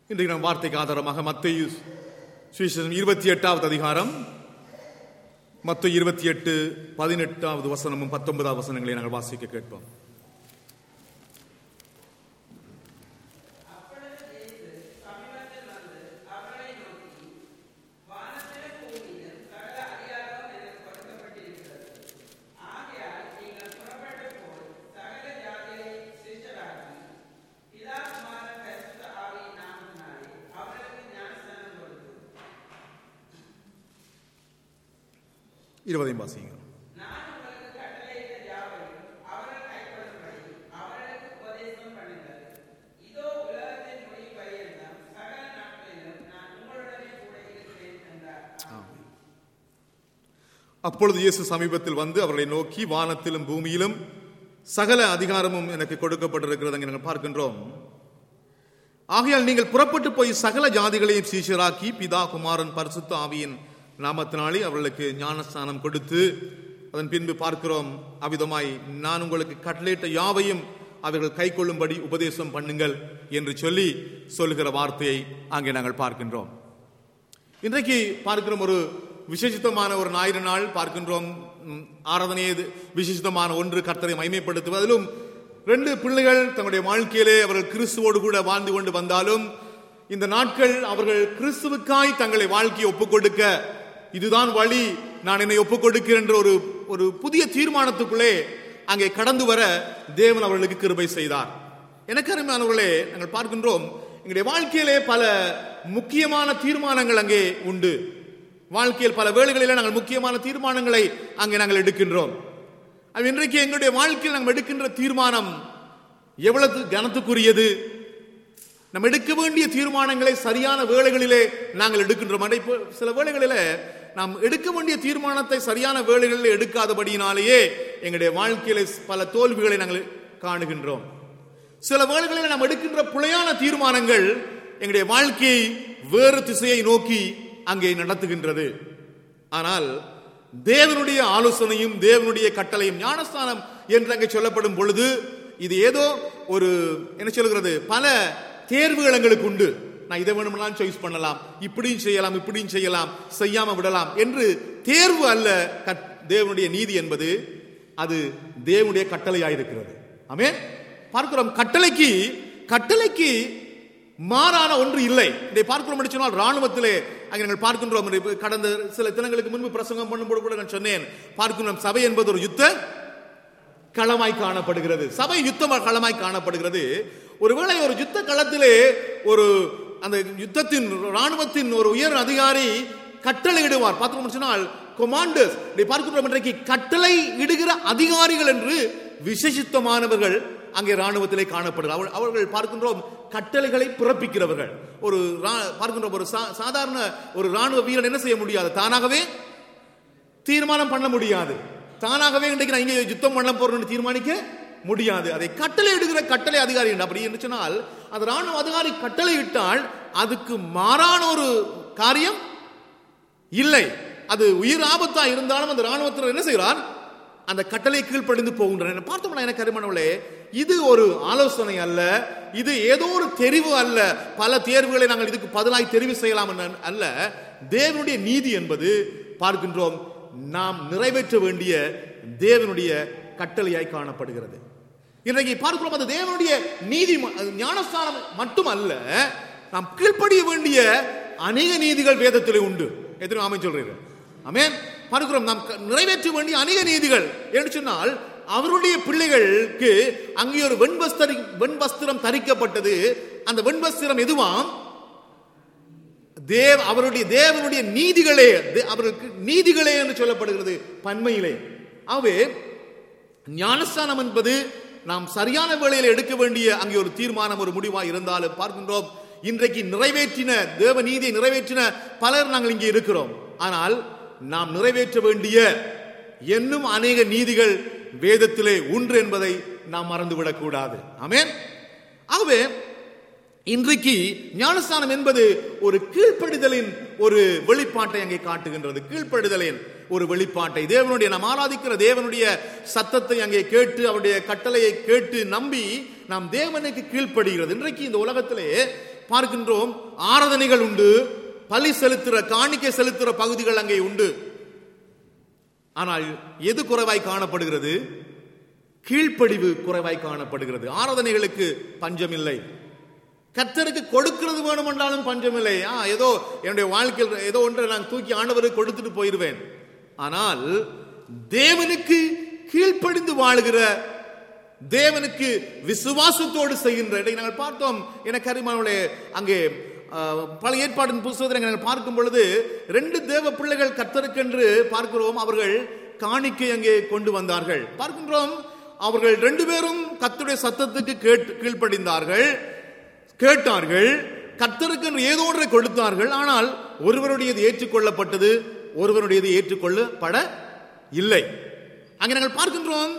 இன்றைக்கு நாம் வார்த்தைக்கு ஆதாரமாக மத்திய சுவிசேஷம் இருபத்தி எட்டாவது அதிகாரம் மத்த இருபத்தி எட்டு பதினெட்டாவது வசனமும் பத்தொன்பதாவது வசனங்களை நாங்கள் வாசிக்க கேட்போம் இருபதையும் வாசிங்க ஆமென். அப்பொழுது இயேசு சமீபத்தில் வந்து அவர்களை நோக்கி வானத்திலும் பூமியிலும் சகல அதிகாரமும் எனக்கு கொடுக்கப்பட்டிருக்கிறது அங்கே நாங்கள் பார்க்கின்றோம் ஆகையால் நீங்கள் புறப்பட்டு போய் சகல ஜாதிகளையும் சீஷராக்கி பிதா குமாரன் பரிசுத்த ஆவியின் நாமத்தினாலே அவர்களுக்கு ஞானஸ்தானம் கொடுத்து அதன் பின்பு பார்க்கிறோம் அவ்விதமாய் நான் உங்களுக்கு கட்டளையிட்ட யாவையும் அவர்கள் கை கொள்ளும்படி உபதேசம் பண்ணுங்கள் என்று சொல்லி சொல்லுகிற வார்த்தையை அங்கே நாங்கள் பார்க்கின்றோம் இன்றைக்கு பார்க்கிறோம் ஒரு விசேஷித்தமான ஒரு ஞாயிறு நாள் பார்க்கின்றோம் ம், ஆராதனையே இது விசேஷித்தமான ஒன்று கர்த்தரை மைமைப்படுத்துவதிலும் ரெண்டு பிள்ளைகள் தங்களுடைய வாழ்க்கையிலே அவர்கள் கிறிஸ்துவோடு கூட வாழ்ந்து கொண்டு வந்தாலும் இந்த நாட்கள் அவர்கள் கிறிஸ்துவுக்காய் தங்களை வாழ்க்கையை ஒப்புக் கொடுக்க இதுதான் வழி நான் என்னை ஒப்புக் கொடுக்கிறேன் என்ற ஒரு ஒரு புதிய தீர்மானத்துக்குள்ளே அங்கே கடந்து வர தேவன் அவர்களுக்கு கிருபை செய்தார் எனக்கு அருமையானவர்களே நாங்கள் பார்க்கின்றோம் எங்களுடைய வாழ்க்கையிலே பல முக்கியமான தீர்மானங்கள் அங்கே உண்டு வாழ்க்கையில் பல வேளைகளிலே நாங்கள் முக்கியமான தீர்மானங்களை அங்கே நாங்கள் எடுக்கின்றோம் அது இன்றைக்கு எங்களுடைய வாழ்க்கையில் நாங்கள் எடுக்கின்ற தீர்மானம் எவ்வளவு கனத்துக்குரியது நம்ம எடுக்க வேண்டிய தீர்மானங்களை சரியான வேளைகளிலே நாங்கள் எடுக்கின்றோம் ஆனால் இப்போ சில வேளைகளிலே நாம் எடுக்க வேண்டிய தீர்மானத்தை சரியான வேளைகளில் எடுக்காதபடியினாலேயே எங்களுடைய வாழ்க்கையில பல தோல்விகளை நாங்கள் காணுகின்றோம் சில வேளைகளில் நாம் எடுக்கின்ற புலையான தீர்மானங்கள் எங்களுடைய வாழ்க்கையை வேறு திசையை நோக்கி அங்கே நடத்துகின்றது ஆனால் தேவனுடைய ஆலோசனையும் தேவனுடைய கட்டளையும் ஞானஸ்தானம் என்று அங்கே சொல்லப்படும் பொழுது இது ஏதோ ஒரு என்ன சொல்கிறது பல தேர்வுகள் எங்களுக்கு உண்டு நான் இதை வேணும்னாலும் சாய்ஸ் பண்ணலாம் இப்படியும் செய்யலாம் இப்படியும் செய்யலாம் செய்யாம விடலாம் என்று தேர்வு அல்ல கட்- தேவனுடைய நீதி என்பது அது தேவனுடைய கட்டளையாயிருக்கிறது ஆமென் பார்க்கிறோம் கட்டளைக்கு கட்டளைக்கு மாறான ஒன்று இல்லை இதை பார்க்கிறோம் என்று சொன்னால் ராணுவத்திலே அங்கே நாங்கள் பார்க்கின்றோம் இப்ப கடந்த சில தினங்களுக்கு முன்பு பிரசங்கம் பண்ணும்போது கூட நான் சொன்னேன் பார்க்கின்றோம் சபை என்பது ஒரு யுத்த களமாய் காணப்படுகிறது சபை யுத்த களமாய் காணப்படுகிறது ஒருவேளை ஒரு யுத்த களத்திலே ஒரு அந்த யுத்தத்தின் ராணுவத்தின் ஒரு உயர் அதிகாரி கட்டளை இடுவார் பார்த்தோம் சொன்னால் கொமாண்டர்ஸ் இதை பார்க்கிறோம் இன்றைக்கு கட்டளை இடுகிற அதிகாரிகள் என்று விசேஷித்தமானவர்கள் அங்கே ராணுவத்திலே காணப்படுகிறார் அவர்கள் அவர்கள் பார்க்கின்றோம் கட்டளைகளை பிறப்பிக்கிறவர்கள் ஒரு ரா- பார்க்கின்றோம் ஒரு சா- சாதாரண ஒரு ராணுவ வீரன் என்ன செய்ய முடியாது தானாகவே தீர்மானம் பண்ண முடியாது தானாகவே இன்றைக்கு நான் இங்கே யுத்தம் பண்ண போறேன்னு தீர்மானிக்க முடியாது அதை கட்டளை இடுகிற கட்டளை அதிகாரி என்று அப்படி என்று சொன்னால் அந்த ராணுவ அதிகாரி கட்டளை இட்டால் அதுக்கு மாறான ஒரு காரியம் இல்லை அது உயிர் ஆபத்தா இருந்தாலும் அந்த ராணுவத்தினர் என்ன செய்கிறார் அந்த கட்டளை கீழ்ப்படிந்து போகின்றனர் பார்த்தோம்னா எனக்கு அருமானவளே இது ஒரு ஆலோசனை அல்ல இது ஏதோ ஒரு தெரிவு அல்ல பல தேர்வுகளை நாங்கள் இதுக்கு பதிலாய் தெரிவு செய்யலாம் என்ற அல்ல தேவனுடைய நீதி என்பது பார்க்கின்றோம் நாம் நிறைவேற்ற வேண்டிய தேவனுடைய கட்டளையாய் காணப்படுகிறது இன்றைக்கு பார்க்கிறோம் அது தேவனுடைய நீதி ம- அது ஞானஸ்தானம் மட்டுமல்ல நாம் கீழ்ப்படிய வேண்டிய அநேக நீதிகள் வேதத்திலே உண்டு எத்தனை ஆமை சொல்றீர்கள் ஆமென் பார்க்கிறோம் நாம் க- நிறைவேற்ற வேண்டிய அநேக நீதிகள் என்று சொன்னால் அவருடைய பிள்ளைகளுக்கு அங்கே ஒரு வெண்வஸ்தரி வெண்வஸ்திரம் தரிக்கப்பட்டது அந்த வெண்வஸ்திரம் எதுவாம் தேவ அவருடைய தேவனுடைய நீதிகளே தே- அவருக்கு நீதிகளே என்று சொல்லப்படுகிறது பன்மையிலே ஆகவே ஞானஸ்தானம் என்பது நாம் சரியான வேளையில் எடுக்க வேண்டிய அங்கே ஒரு தீர்மானம் ஒரு முடிவாக இருந்தாலும் பார்க்கின்றோம் இன்றைக்கு நிறைவேற்றின தேவ நீதியை நிறைவேற்றின பலர் நாங்கள் இங்கே இருக்கிறோம் ஆனால் நாம் நிறைவேற்ற வேண்டிய இன்னும் அநேக நீதிகள் வேதத்திலே உண்டு என்பதை நாம் மறந்துவிடக் கூடாது ஆமென் ஆகவே இன்றைக்கு ஞானஸ்தானம் என்பது ஒரு கீழ்ப்படிதலின் ஒரு வெளிப்பாட்டை அங்கே காட்டுகின்றது கீழ்ப்படிதலின் ஒரு வெளிப்பாட்டை தேவனுடைய நாம் ஆராதிக்கிற தேவனுடைய சத்தத்தை அங்கே கேட்டு அவருடைய கட்டளையை கேட்டு நம்பி நாம் தேவனுக்கு கீழ்ப்படுகிறது இன்றைக்கு இந்த உலகத்திலே பார்க்கின்றோம் ஆராதனைகள் உண்டு பலி செலுத்துற காணிக்கை செலுத்துற பகுதிகள் அங்கே உண்டு ஆனால் எது குறைவாய் காணப்படுகிறது கீழ்ப்படிவு குறைவாய் காணப்படுகிறது ஆராதனைகளுக்கு பஞ்சம் இல்லை கர்த்தருக்கு கொடுக்கிறது வேணுமென்றாலும் பஞ்சம் இல்லை ஆ ஏதோ என்னுடைய வாழ்க்கையில் ஏதோ ஒன்றை நான் தூக்கி ஆண்டவருக்கு கொடுத்துட்டு போயிருவேன் ஆனால் தேவனுக்கு கீழ்ப்படிந்து வாழுகிற தேவனுக்கு விசுவாசத்தோடு செய்கின்ற இதை நாங்கள் பார்த்தோம் எனக்கு அறிமானவளே அங்கே ஆஹ், பழைய ஏற்பாட்டின் புஸ்தகத்தில் நாங்கள் பார்க்கும் பொழுது ரெண்டு தேவ பிள்ளைகள் கர்த்தருக்கென்று பார்க்கிறோம் அவர்கள் காணிக்கை அங்கே கொண்டு வந்தார்கள் பார்க்கின்றோம் அவர்கள் ரெண்டு பேரும் கர்த்தருடைய சத்தத்துக்கு கேட்டு கீழ்ப்படிந்தார்கள் கேட்டார்கள் கர்த்தருக்கு என்று ஏதோ ஒன்றை கொடுத்தார்கள் ஆனால் ஒருவருடையது ஏற்றுக்கொள்ளப்பட்டது ஒருவருடையது ஏற்றுக்கொள்ளப்பட இல்லை அங்கே நாங்கள் பார்க்கின்றோம்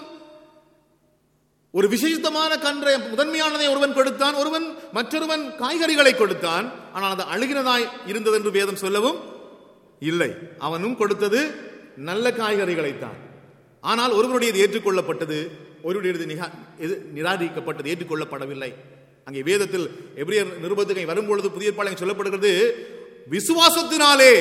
ஒரு விசேஷமான கன்றை முதன்மையானதை ஒருவன் கொடுத்தான் ஒருவன் மற்றொருவன் காய்கறிகளை கொடுத்தான் ஆனால் அது அழுகினதாய் இருந்தது என்று வேதம் சொல்லவும் இல்லை அவனும் கொடுத்தது நல்ல காய்கறிகளைத்தான் ஆனால் ஒருவனுடையது ஏற்றுக்கொள்ளப்பட்டது ஒருவருடையது நிகா- எது நிராகரிக்கப்பட்டது ஏற்றுக்கொள்ளப்படவில்லை அங்கே வேதத்தில் எபிரியர் நிருபத்துகை வரும்பொழுது புதிய பாளையம் சொல்லப்படுகிறது விசுவாசத்தினாலே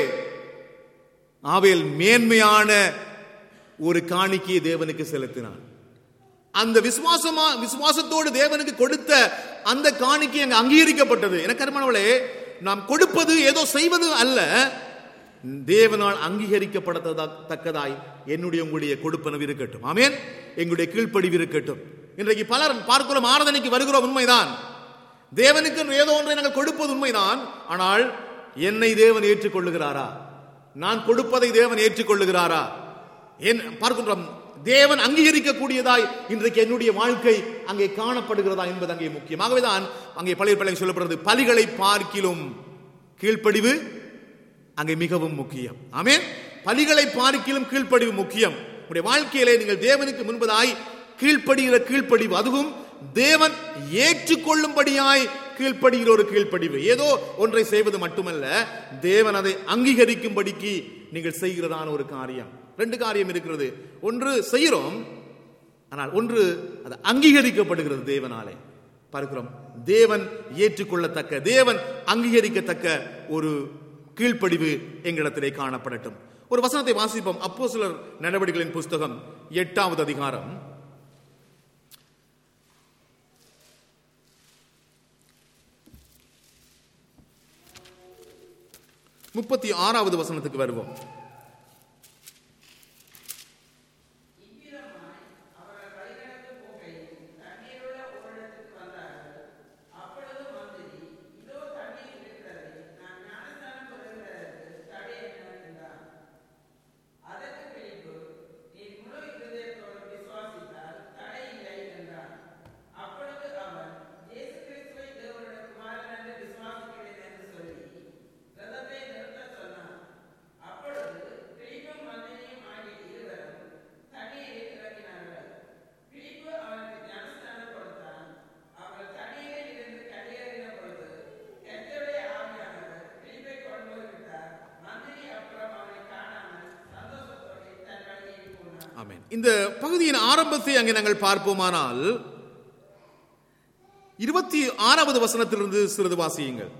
ஆவேல் மேன்மையான ஒரு காணிக்கையை தேவனுக்கு செலுத்தினான் அந்த விசுவாசமா விசுவாசத்தோடு தேவனுக்கு கொடுத்த அந்த காணிக்கை அங்க அங்கீகரிக்கப்பட்டது எனக்கு அருமானவளே நாம் கொடுப்பது ஏதோ செய்வது அல்ல தேவனால் அங்கீகரிக்கப்படத்தக்கதாய் என்னுடைய உங்களுடைய கொடுப்பனவு இருக்கட்டும் ஆமென் எங்களுடைய கீழ்ப்படிவு இருக்கட்டும் இன்றைக்கு பலர் பார்க்கிறோம் ஆராதனைக்கு வருகிறோம் உண்மைதான் தேவனுக்கு என்று ஏதோ ஒன்றை நாங்கள் கொடுப்பது உண்மைதான் ஆனால் என்னை தேவன் ஏற்றுக்கொள்ளுகிறாரா நான் கொடுப்பதை தேவன் ஏற்றுக்கொள்ளுகிறாரா என் பார்க்கின்றோம் தேவன் அங்கீகரிக்கக்கூடியதாய் இன்றைக்கு என்னுடைய வாழ்க்கை அங்கே காணப்படுகிறதா என்பது அங்கே முக்கியம் ஆகவேதான் அங்கே பழைய பழைய சொல்லப்படுறது பலிகளை பார்க்கிலும் கீழ்ப்படிவு அங்கே மிகவும் முக்கியம் ஆமென் பலிகளை பார்க்கிலும் கீழ்ப்படிவு முக்கியம் உடைய வாழ்க்கையிலே நீங்கள் தேவனுக்கு முன்பதாய் கீழ்ப்படுகிற கீழ்ப்படிவு அதுவும் தேவன் ஏற்றுக்கொள்ளும்படியாய் கீழ்ப்படுகிற ஒரு கீழ்ப்படிவு ஏதோ ஒன்றை செய்வது மட்டுமல்ல தேவன் அதை அங்கீகரிக்கும்படிக்கு நீங்கள் செய்கிறதான ஒரு காரியம் ரெண்டு காரியம் இருக்கிறது ஒன்று செய்கிறோம் ஆனால் ஒன்று அது அங்கீகரிக்கப்படுகிறது தேவனாலே பார்க்கிறோம் தேவன் ஏற்றுக்கொள்ளத்தக்க தேவன் அங்கீகரிக்கத்தக்க ஒரு கீழ்ப்படிவு எங்களிடத்திலே காணப்படட்டும் ஒரு வசனத்தை வாசிப்போம் அப்போ சிலர் நடவடிக்கைகளின் புஸ்தகம் எட்டாவது அதிகாரம் முப்பத்தி ஆறாவது வசனத்துக்கு வருவோம் ஆமென் இந்த பகுதியின் ஆரம்பத்தை அங்கே நாங்கள் பார்ப்போமானால் இருபத்தி ஆறாவது வசனத்திலிருந்து சிறிது வாசியுங்கள்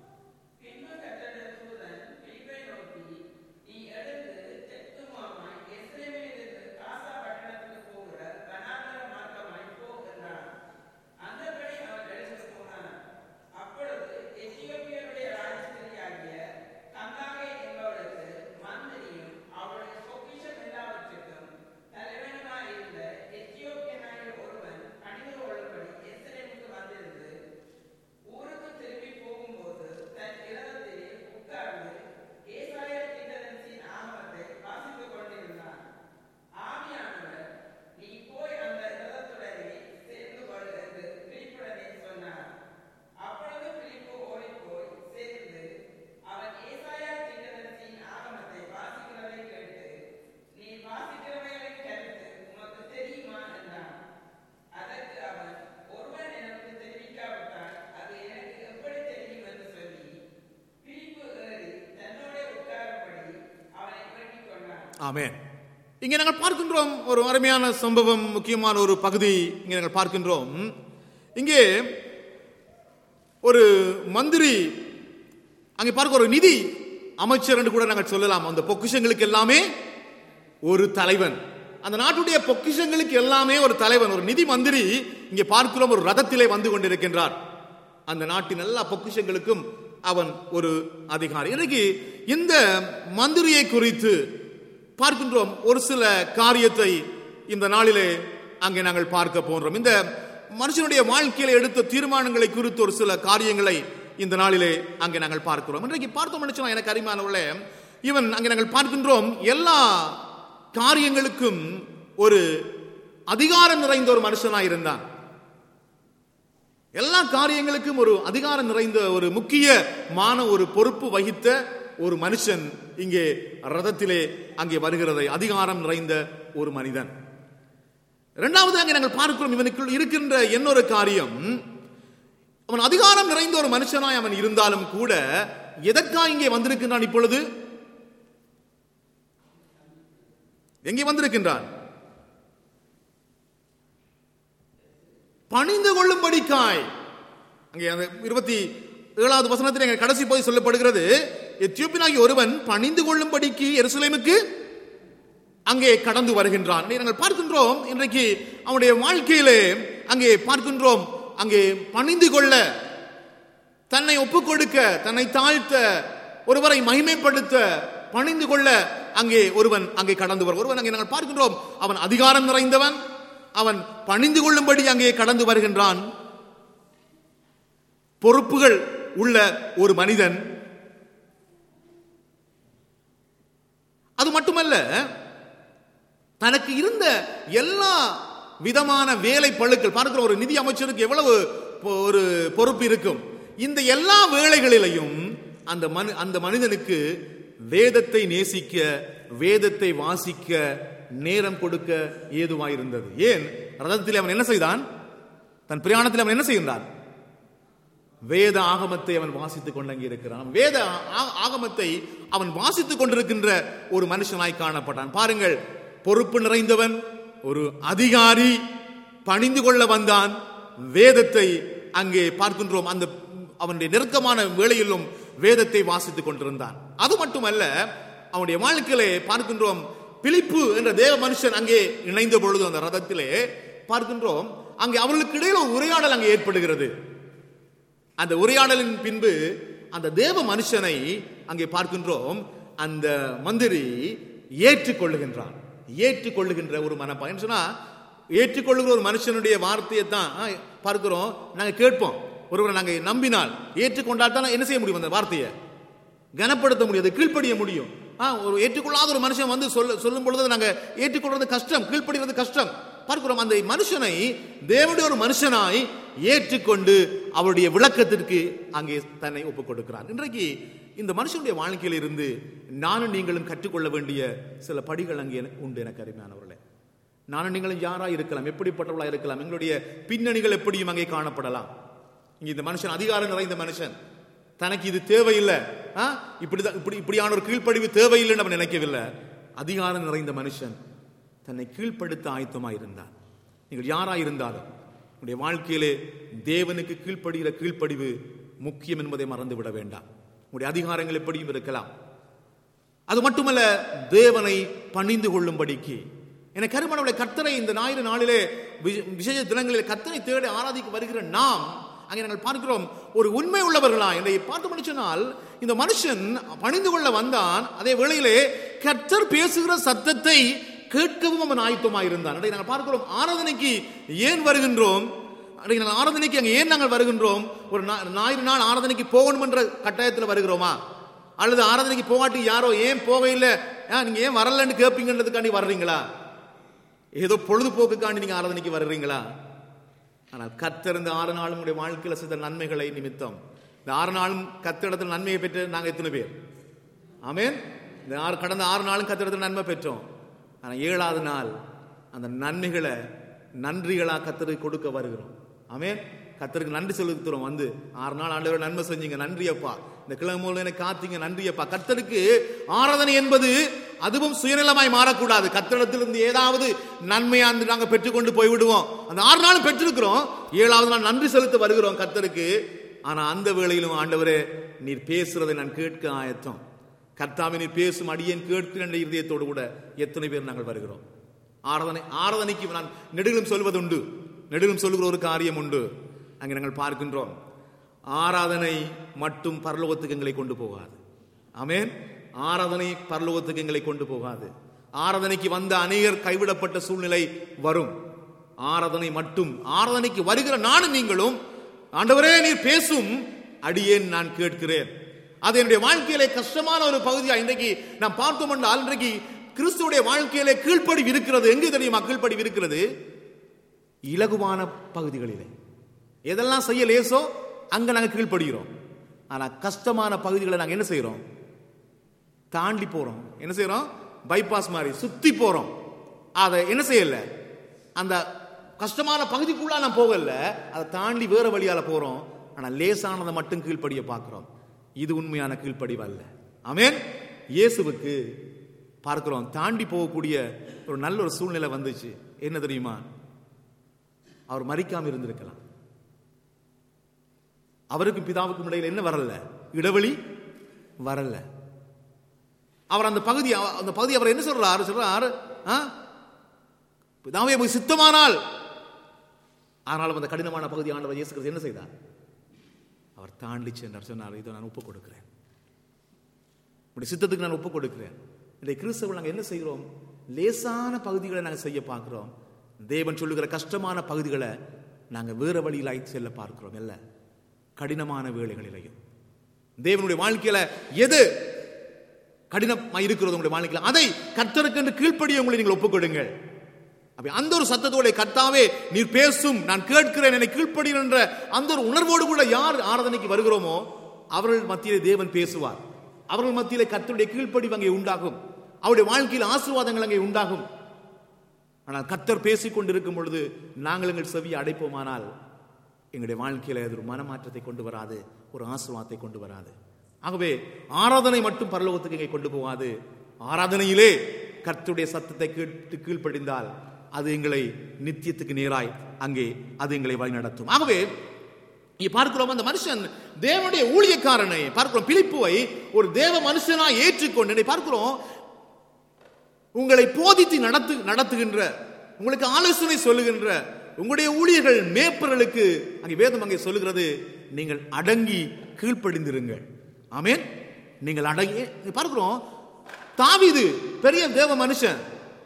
ஆமென் இங்கே நாங்கள் பார்க்கின்றோம் ஒரு அருமையான சம்பவம் முக்கியமான ஒரு பகுதி இங்கே நாங்கள் பார்க்கின்றோம் இங்கே ஒரு மந்திரி அங்கே பார்க்க ஒரு நிதி அமைச்சர் என்று கூட நாங்கள் சொல்லலாம் அந்த பொக்கிஷங்களுக்கு எல்லாமே ஒரு தலைவன் அந்த நாட்டுடைய பொக்கிஷங்களுக்கு எல்லாமே ஒரு தலைவன் ஒரு நிதி மந்திரி இங்கே பார்க்கிறோம் ஒரு ரதத்திலே வந்து கொண்டிருக்கின்றார் அந்த நாட்டின் எல்லா பொக்கிஷங்களுக்கும் அவன் ஒரு அதிகாரி இன்னைக்கு இந்த மந்திரியை குறித்து பார்க்கின்றோம் ஒரு சில காரியத்தை இந்த நாளிலே அங்கே நாங்கள் பார்க்க போன்றோம் இந்த மனுஷனுடைய வாழ்க்கையில எடுத்த தீர்மானங்களை குறித்து ஒரு சில காரியங்களை இந்த நாளிலே அங்கே நாங்கள் பார்க்கிறோம் இன்றைக்கு பார்த்தோம் நினைச்சோம் எனக்கு அறிமானவர்களே இவன் அங்கே நாங்கள் பார்க்கின்றோம் எல்லா காரியங்களுக்கும் ஒரு அதிகாரம் நிறைந்த ஒரு மனுஷனாய் இருந்தான் எல்லா காரியங்களுக்கும் ஒரு அதிகாரம் நிறைந்த ஒரு முக்கியமான ஒரு பொறுப்பு வகித்த ஒரு மனுஷன் இங்கே ரதத்திலே அங்கே வருகிறதை அதிகாரம் நிறைந்த ஒரு மனிதன் இரண்டாவது அங்கே நாங்கள் பார்க்கிறோம் இவனுக்குள் இருக்கின்ற இன்னொரு காரியம் அவன் அதிகாரம் நிறைந்த ஒரு மனுஷனாய் அவன் இருந்தாலும் கூட எதற்காக இங்கே வந்திருக்கின்றான் இப்பொழுது எங்கே வந்திருக்கின்றான் பணிந்து கொள்ளும்படிக்காய் அங்கே அந்த இருபத்தி ஏழாவது வசனத்தில் எங்கள் கடைசி போய் சொல்லப்படுகிறது எத்தியோப்பியனாகி ஒருவன் பணிந்து கொள்ளும்படிக்கு எருசலேமுக்கு அங்கே கடந்து வருகின்றான் நாங்கள் பார்க்கின்றோம் இன்றைக்கு அவனுடைய வாழ்க்கையிலே அங்கே பார்க்கின்றோம் அங்கே பணிந்து கொள்ள தன்னை ஒப்புக் கொடுக்க தன்னை தாழ்த்த ஒருவரை மகிமைப்படுத்த பணிந்து கொள்ள அங்கே ஒருவன் அங்கே கடந்து வரும் ஒருவன் அங்கே நாங்கள் பார்க்கின்றோம் அவன் அதிகாரம் நிறைந்தவன் அவன் பணிந்து கொள்ளும்படி அங்கே கடந்து வருகின்றான் பொறுப்புகள் உள்ள ஒரு மனிதன் அது மட்டுமல்ல தனக்கு இருந்த எல்லா விதமான வேலை பழுக்கள் பார்க்கிற ஒரு நிதி அமைச்சருக்கு எவ்வளவு பொ- ஒரு பொறுப்பு இருக்கும் இந்த எல்லா வேலைகளிலையும் அந்த மனு அந்த மனிதனுக்கு வேதத்தை நேசிக்க வேதத்தை வாசிக்க நேரம் கொடுக்க ஏதுவாயிருந்தது ஏன் ரதத்தில் அவன் என்ன செய்தான் தன் பிரயாணத்தில் அவன் என்ன செய்கின்றான் வேத ஆகமத்தை அவன் வாசித்துக் கொண்டங்கே இருக்கிறான் வேத ஆ- ஆகமத்தை அவன் வாசித்துக் கொண்டிருக்கின்ற ஒரு மனுஷனாய் காணப்பட்டான் பாருங்கள் பொறுப்பு நிறைந்தவன் ஒரு அதிகாரி பணிந்து கொள்ள வந்தான் வேதத்தை அங்கே பார்க்கின்றோம் அந்த அவனுடைய நெருக்கமான வேளையிலும் வேதத்தை வாசித்துக் கொண்டிருந்தான் அது மட்டுமல்ல அவனுடைய வாழ்க்கையிலே பார்க்கின்றோம் பிலிப்பு என்ற தேவ மனுஷன் அங்கே இணைந்த பொழுது அந்த ரதத்திலே பார்க்கின்றோம் அங்கே அவர்களுக்கு இடையில ஒரு உரையாடல் அங்கே ஏற்படுகிறது அந்த உரையாடலின் பின்பு அந்த தேவ மனுஷனை அங்கே பார்க்கின்றோம் அந்த மந்திரி ஏற்றுக்கொள்ளுகின்றான் ஏற்றுக்கொள்ளுகின்ற ஒரு மனப்பா சொன்னா ஏற்றுக்கொள்ளுகிற ஒரு மனுஷனுடைய வார்த்தையை தான் ஆ, பார்க்கிறோம் நாங்க கேட்போம் ஒருவரை நாங்க நம்பினால் ஏற்றுக்கொண்டால் தான் என்ன செய்ய முடியும் அந்த வார்த்தையை கனப்படுத்த முடியாது கீழ்ப்படிய முடியும் ஆ, ஒரு ஏற்றுக்கொள்ளாத ஒரு மனுஷன் வந்து சொல்ல சொல்லும் பொழுது நாங்க ஏற்றுக்கொள்றது கஷ்டம் கீழ்ப்படிவது கஷ்டம் பார்க்கிறோம் அந்த மனுஷனை தேவனுடைய ஒரு மனுஷனாய் ஏற்றுக்கொண்டு அவருடைய விளக்கத்திற்கு அங்கே தன்னை ஒப்புக் கொடுக்கிறார் இன்றைக்கு இந்த மனுஷனுடைய வாழ்க்கையில் இருந்து நானும் நீங்களும் கற்றுக்கொள்ள வேண்டிய சில படிகள் அங்கே எனக்கு உண்டு எனக்கு அருமையானவர்களே நானும் நீங்களும் யாரா இருக்கலாம் எப்படிப்பட்டவளா இருக்கலாம் எங்களுடைய பின்னணிகள் எப்படியும் அங்கே காணப்படலாம் இங்க இந்த மனுஷன் அதிகாரம் நிறைந்த மனுஷன் தனக்கு இது தேவையில்லை ஆ? இப்படிதான் இப்படி இப்படியான ஒரு கீழ்ப்படிவு தேவையில்லைன்னு அவன் நினைக்கவில்லை அதிகாரம் நிறைந்த மனுஷன் தன்னை கீழ்ப்படுத்த ஆயத்தமாக இருந்தான் நீங்கள் யாரா இருந்தாலும் உங்களுடைய வாழ்க்கையிலே தேவனுக்கு கீழ்ப்படுகிற கீழ்ப்படிவு முக்கியம் என்பதை மறந்து விட வேண்டாம் உங்களுடைய அதிகாரங்கள் எப்படியும் இருக்கலாம் அது மட்டுமல்ல தேவனை பணிந்து கொள்ளும்படிக்கு என கருமணவுடைய கர்த்தரை இந்த ஞாயிறு நாளிலே வி- விசேஷ தினங்களில் கர்த்தரை தேடி ஆராதிக்க வருகிற நாம் அங்கே நாங்கள் பார்க்கிறோம் ஒரு உண்மை உள்ளவர்களா என்னை பார்த்து சொன்னால் இந்த மனுஷன் பணிந்து கொள்ள வந்தான் அதே வேளையிலே கர்த்தர் பேசுகிற சத்தத்தை கேட்கவும் அவன் ஆயத்தமாக இருந்தான் அதை நாங்கள் பார்க்கிறோம் ஆராதனைக்கு ஏன் வருகின்றோம் அன்றைக்கு நாங்கள் ஆராதனைக்கு அங்கே ஏன் நாங்கள் வருகின்றோம் ஒரு நா- ஞாயிறு நாள் ஆராதனைக்கு போகணும் என்ற கட்டாயத்தில் வருகிறோமா அல்லது ஆராதனைக்கு போகாட்டி யாரோ ஏன் போகையில் நீங்க ஏன் வரலன்னு கேட்பீங்கன்றதுக்காண்டி வர்றீங்களா ஏதோ பொழுதுபோக்குக்காண்டி நீங்க ஆராதனைக்கு வர்றீங்களா ஆனால் கத்தர் இந்த ஆறு நாளும் உடைய வாழ்க்கையில் செய்த நன்மைகளை நிமித்தம் இந்த ஆறு நாளும் கத்திடத்தில் நன்மையை பெற்று நாங்கள் எத்தனை பேர் ஆமென் இந்த ஆறு கடந்த ஆறு நாளும் கத்திடத்தில் நன்மை பெற்றோம் ஆனால் ஏழாவது நாள் அந்த நன்மைகளை நன்றிகளா கத்தருக்கு கொடுக்க வருகிறோம் ஆமென் கத்தருக்கு நன்றி செலுத்துறோம் வந்து ஆறு நாள் ஆண்டவர் நன்மை செஞ்சீங்க நன்றி அப்பா இந்த கிழமை மூலம் எனக்கு காத்தீங்க நன்றி அப்பா கத்தருக்கு ஆராதனை என்பது அதுவும் சுயநலமாய் மாறக்கூடாது கத்தரிடத்திலிருந்து ஏதாவது நன்மையாந்து நாங்கள் பெற்றுக்கொண்டு போய் விடுவோம் அந்த ஆறு நாளும் பெற்றிருக்கிறோம் ஏழாவது நாள் நன்றி செலுத்த வருகிறோம் கத்தருக்கு ஆனா அந்த வேளையிலும் ஆண்டவரே நீர் பேசுறதை நான் கேட்க ஆயத்தம் கர்த்தாவே நீர் பேசும் அடியேன் கேட்கிற என்ற இருதயத்தோடு கூட எத்தனை பேர் நாங்கள் வருகிறோம் ஆராதனை ஆராதனைக்கு நான் நெடுகிலும் சொல்வதுண்டு நெடுகிலும் சொல்லுகிற ஒரு காரியம் உண்டு அங்கே நாங்கள் பார்க்கின்றோம் ஆராதனை மட்டும் பரலோகத்துக்கு எங்களை கொண்டு போகாது ஆமென் ஆராதனை பரலோகத்துக்கு எங்களை கொண்டு போகாது ஆராதனைக்கு வந்த அநேகர் கைவிடப்பட்ட சூழ்நிலை வரும் ஆராதனை மட்டும் ஆராதனைக்கு வருகிற நானும் நீங்களும் ஆண்டவரே நீர் பேசும் அடியேன் நான் கேட்கிறேன் அது என்னுடைய வாழ்க்கையிலே கஷ்டமான ஒரு பகுதியா இன்றைக்கு நாம் பார்த்தோம் என்றால் இன்றைக்கு கிறிஸ்துவுடைய வாழ்க்கையிலே கீழ்ப்படிவு இருக்கிறது எங்கு தெரியுமா கீழ்ப்படிவு இருக்கிறது இலகுவான பகுதிகளிலே எதெல்லாம் செய்ய லேசோ அங்க நாங்க கீழ்ப்படுகிறோம் ஆனா கஷ்டமான பகுதிகளை நாங்க என்ன செய்யறோம் தாண்டி போறோம் என்ன செய்யறோம் பைபாஸ் மாதிரி சுத்தி போறோம் அதை என்ன செய்யல அந்த கஷ்டமான பகுதிக்குள்ள நான் போகல அதை தாண்டி வேற வழியால போறோம் ஆனா லேசானதை மட்டும் கீழ்ப்படிய பார்க்கிறோம் இது உண்மையான கீழ்ப்படிவு அல்ல ஆமென் இயேசுவுக்கு பார்க்கிறோம் தாண்டி போகக்கூடிய ஒரு நல்ல ஒரு சூழ்நிலை வந்துச்சு என்ன தெரியுமா அவர் மறிக்காம இருந்திருக்கலாம் அவருக்கும் பிதாவுக்கும் இடையில என்ன வரல இடைவெளி வரல அவர் அந்த பகுதி அந்த பகுதி அவர் என்ன சொல்றாரு சொல்றாரு ஆ? பிதாவே உமக்கு சித்தமானால் ஆனாலும் அந்த கடினமான பகுதி ஆண்டவர் இயேசு கிறிஸ்து என்ன செய்தார் அவர் தாண்டி சென்றார் சொன்னார் இதை நான் ஒப்பு கொடுக்கிறேன் உடைய சித்தத்துக்கு நான் ஒப்பு கொடுக்கிறேன் இன்றைய கிறிஸ்தவர்கள் நாங்கள் என்ன செய்கிறோம் லேசான பகுதிகளை நாங்கள் செய்ய பார்க்கிறோம் தேவன் சொல்லுகிற கஷ்டமான பகுதிகளை நாங்கள் வேற வழியிலாய் செல்ல பார்க்கிறோம் இல்ல கடினமான வேலைகளிலையும் தேவனுடைய வாழ்க்கையில எது கடினமா இருக்கிறது உங்களுடைய வாழ்க்கையில அதை கர்த்தருக்கு என்று கீழ்ப்படிய உங்களை நீங்கள் ஒப்புக்கொடுங்கள் அப்ப அந்த ஒரு சத்தத்தோட கர்த்தாவே நீர் பேசும் நான் கேட்கிறேன் என்னை கீழ்ப்படுகிறேன் என்ற அந்த ஒரு உணர்வோடு கூட யார் ஆராதனைக்கு வருகிறோமோ அவர்கள் மத்தியிலே தேவன் பேசுவார் அவர்கள் மத்தியிலே கர்த்தருடைய கீழ்ப்படிவு அங்கே உண்டாகும் அவருடைய வாழ்க்கையில் ஆசீர்வாதங்கள் அங்கே உண்டாகும் ஆனால் கர்த்தர் பேசிக் கொண்டிருக்கும் பொழுது நாங்கள் எங்கள் செவியை அடைப்போமானால் எங்களுடைய வாழ்க்கையில அது ஒரு மனமாற்றத்தை கொண்டு வராது ஒரு ஆசீர்வாதத்தை கொண்டு வராது ஆகவே ஆராதனை மட்டும் பரலோகத்துக்கு இங்கே கொண்டு போகாது ஆராதனையிலே கர்த்தருடைய சத்தத்தை கேட்டு கீழ்ப்படிந்தால் அது எங்களை நித்தியத்துக்கு நேராய் அங்கே அது எங்களை வழி நடத்தும் ஆகவே இங்க பார்க்கிறோம் அந்த மனுஷன் தேவனுடைய ஊழியக்காரனை பார்க்கிறோம் பிலிப்புவை ஒரு தேவ மனுஷனாய் ஏற்றுக்கொண்டு இன்னைக்கு பார்க்கிறோம் உங்களை போதித்து நடத்து நடத்துகின்ற உங்களுக்கு ஆலோசனை சொல்லுகின்ற உங்களுடைய ஊழியர்கள் மேப்பர்களுக்கு அங்கே வேதம் அங்கே சொல்லுகிறது நீங்கள் அடங்கி கீழ்ப்படிந்திருங்கள் ஆமென் நீங்கள் அடங்கி இங்க பார்க்கிறோம் தாவீது பெரிய தேவ மனுஷன்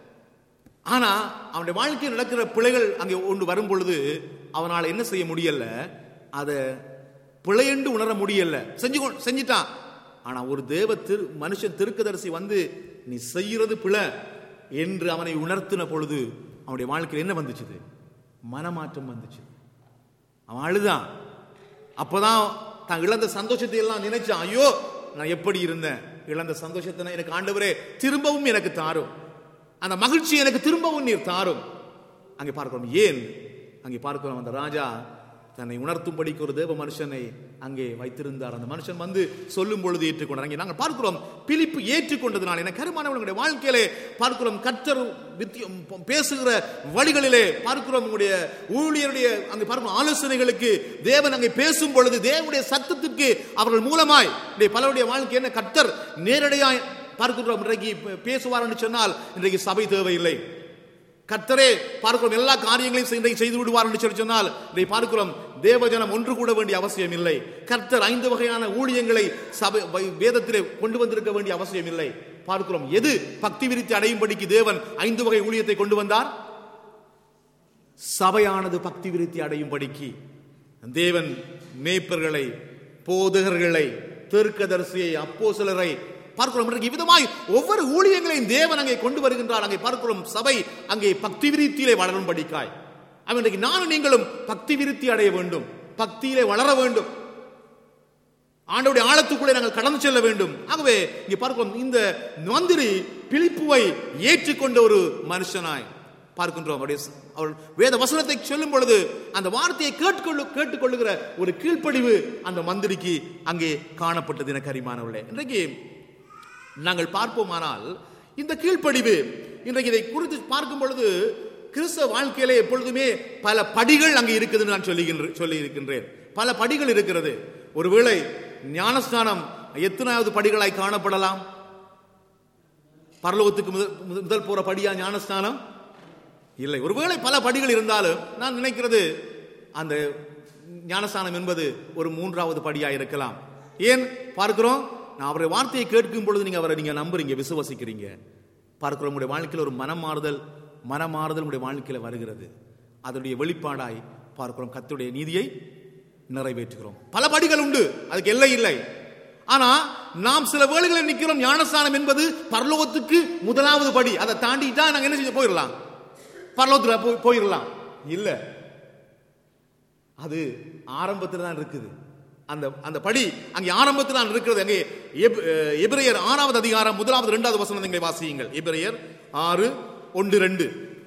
ஆனா அவனுடைய வாழ்க்கையில் நடக்கிற பிழைகள் அங்கே ஒன்று வரும் பொழுது அவனால் என்ன செய்ய முடியல அதை பிழையென்று உணர முடியல செஞ்சு கொ- செஞ்சிட்டான் ஆனா ஒரு தேவ திரு மனுஷன் திருக்கதரிசி வந்து நீ செய்யறது பிழை என்று அவனை உணர்த்தின பொழுது அவனுடைய வாழ்க்கையில் என்ன வந்துச்சுது மனமாற்றம் வந்துச்சு அவன் அழுதான் அப்பதான் தான் இழந்த சந்தோஷத்தை எல்லாம் நினைச்சான் ஐயோ நான் எப்படி இருந்தேன் இழந்த சந்தோஷத்தை எனக்கு ஆண்டவரே திரும்பவும் எனக்கு தாரும் அந்த மகிழ்ச்சி எனக்கு திரும்பவும் நீர் தாரும் அங்கே பார்க்கிறோம் ஏன் அங்கே பார்க்கிறோம் அந்த ராஜா தன்னை உணர்த்தும்படிக்கு ஒரு தேவ மனுஷனை அங்கே வைத்திருந்தார் அந்த மனுஷன் வந்து சொல்லும் பொழுது ஏற்றுக்கொண்டார் அங்கே நாங்கள் பார்க்கிறோம் பிலிப்பு ஏற்றுக்கொண்டதுனால என கருமானவர்களுடைய வாழ்க்கையிலே பார்க்கிறோம் கற்றர் வித்தியம் பேசுகிற வழிகளிலே பார்க்கிறோம் உங்களுடைய ஊழியருடைய அங்கே பார்க்கும் ஆலோசனைகளுக்கு தேவன் அங்கே பேசும் பொழுது தேவனுடைய சத்தத்திற்கு அவர்கள் மூலமாய் இன்றைய பலருடைய வாழ்க்கை என்ன கர்த்தர் நேரடியாய் பார்க்கிறோம் இன்றைக்கு பேசுவார் என்று சொன்னால் இன்றைக்கு சபை தேவையில்லை கர்த்தரே பார்க்கிறோம் எல்லா காரியங்களையும் இன்றைக்கு செய்து விடுவார் என்று சொல்லி சொன்னால் இதை பார்க்கிறோம் தேவஜனம் ஒன்று கூட வேண்டிய அவசியம் இல்லை கர்த்தர் ஐந்து வகையான ஊழியங்களை சபை வை- வேதத்திலே கொண்டு வந்திருக்க வேண்டிய அவசியம் இல்லை பார்க்கிறோம் எது பக்தி விரித்து அடையும்படிக்கு தேவன் ஐந்து வகை ஊழியத்தை கொண்டு வந்தார் சபையானது பக்தி விருத்தி அடையும்படிக்கு தேவன் மேய்ப்பர்களை போதகர்களை தெற்கதரிசியை அப்போஸ்தலரை பார்க்கிறோம் இன்றைக்கு விதமாய் ஒவ்வொரு ஊழியங்களையும் தேவன் அங்கே கொண்டு வருகின்றார் அங்கே பார்க்கிறோம் சபை அங்கே பக்தி விருத்தியிலே வளரும்படிக்காய் அவன் இன்றைக்கு நானும் நீங்களும் பக்தி விருத்தி அடைய வேண்டும் பக்தியிலே வளர வேண்டும் ஆண்டவருடைய ஆழத்துக்குள்ளே நாங்கள் கடந்து செல்ல வேண்டும் ஆகவே இங்கே பார்க்கிறோம் இந்த மந்திரி பிலிப்புவை ஏற்றுக்கொண்ட ஒரு மனுஷனாய் பார்க்கின்றோம் அவருடைய ச- அவர் வேத வசனத்தை சொல்லும் பொழுது அந்த வார்த்தையை கேட்டுக்கொள்ளு கேட்டுக்கொள்ளுகிற ஒரு கீழ்ப்படிவு அந்த மந்திரிக்கு அங்கே காணப்பட்டது என கரிமானவர்களே இன்றைக்கு நாங்கள் பார்ப்போமானால் இந்த கீழ்ப்படிவு இன்றைக்கு இதை குறித்து பார்க்கும் பொழுது கிறிஸ்தவ வாழ்க்கையிலே எப்பொழுதுமே பல படிகள் அங்கே இருக்குதுன்னு நான் சொல்லுகின்ற சொல்லி இருக்கின்றேன் பல படிகள் இருக்கிறது ஒருவேளை ஞானஸ்நானம் எத்தனாவது படிகளாய் காணப்படலாம் பரலோகத்துக்கு முதல் முதல்- முதல் போற படியா ஞானஸ்நானம் இல்லை ஒருவேளை பல படிகள் இருந்தாலும் நான் நினைக்கிறது அந்த ஞானஸ்தானம் என்பது ஒரு மூன்றாவது படியா இருக்கலாம் ஏன் பார்க்கிறோம் நான் அவருடைய வார்த்தையை கேட்கும் பொழுது நீங்க அவரை நீங்க நம்புறீங்க விசுவசிக்கிறீங்க பார்க்கிறோம் உங்களுடைய வாழ்க்கையில் ஒரு மனமாறுதல் மனமாறுதல் உங்களுடைய வாழ்க்கையில வருகிறது அதனுடைய வெளிப்பாடாய் பார்க்கிறோம் கர்த்தருடைய நீதியை நிறைவேற்றுகிறோம் பல படிகள் உண்டு அதுக்கு எல்லை இல்லை ஆனா நாம் சில வேளைகளில் நிக்கிறோம் ஞானஸ்தானம் என்பது பரலோகத்துக்கு முதலாவது படி அதை தாண்டிட்டா நாங்க என்ன செஞ்சு போயிடலாம் பரலோகத்துல போய் போயிடலாம் இல்ல அது ஆரம்பத்தில் தான் இருக்குது அந்த அந்த படி அங்கே ஆரம்பத்தில் தான் இருக்கிறது அங்கே எப்- அஹ், எபிரெயர் ஆறாவது அதிகாரம் முதலாவது இரண்டாவது வசனம் இங்கே வாசியுங்கள் எபிரெயர் ஆறு ஒன்று ரெண்டு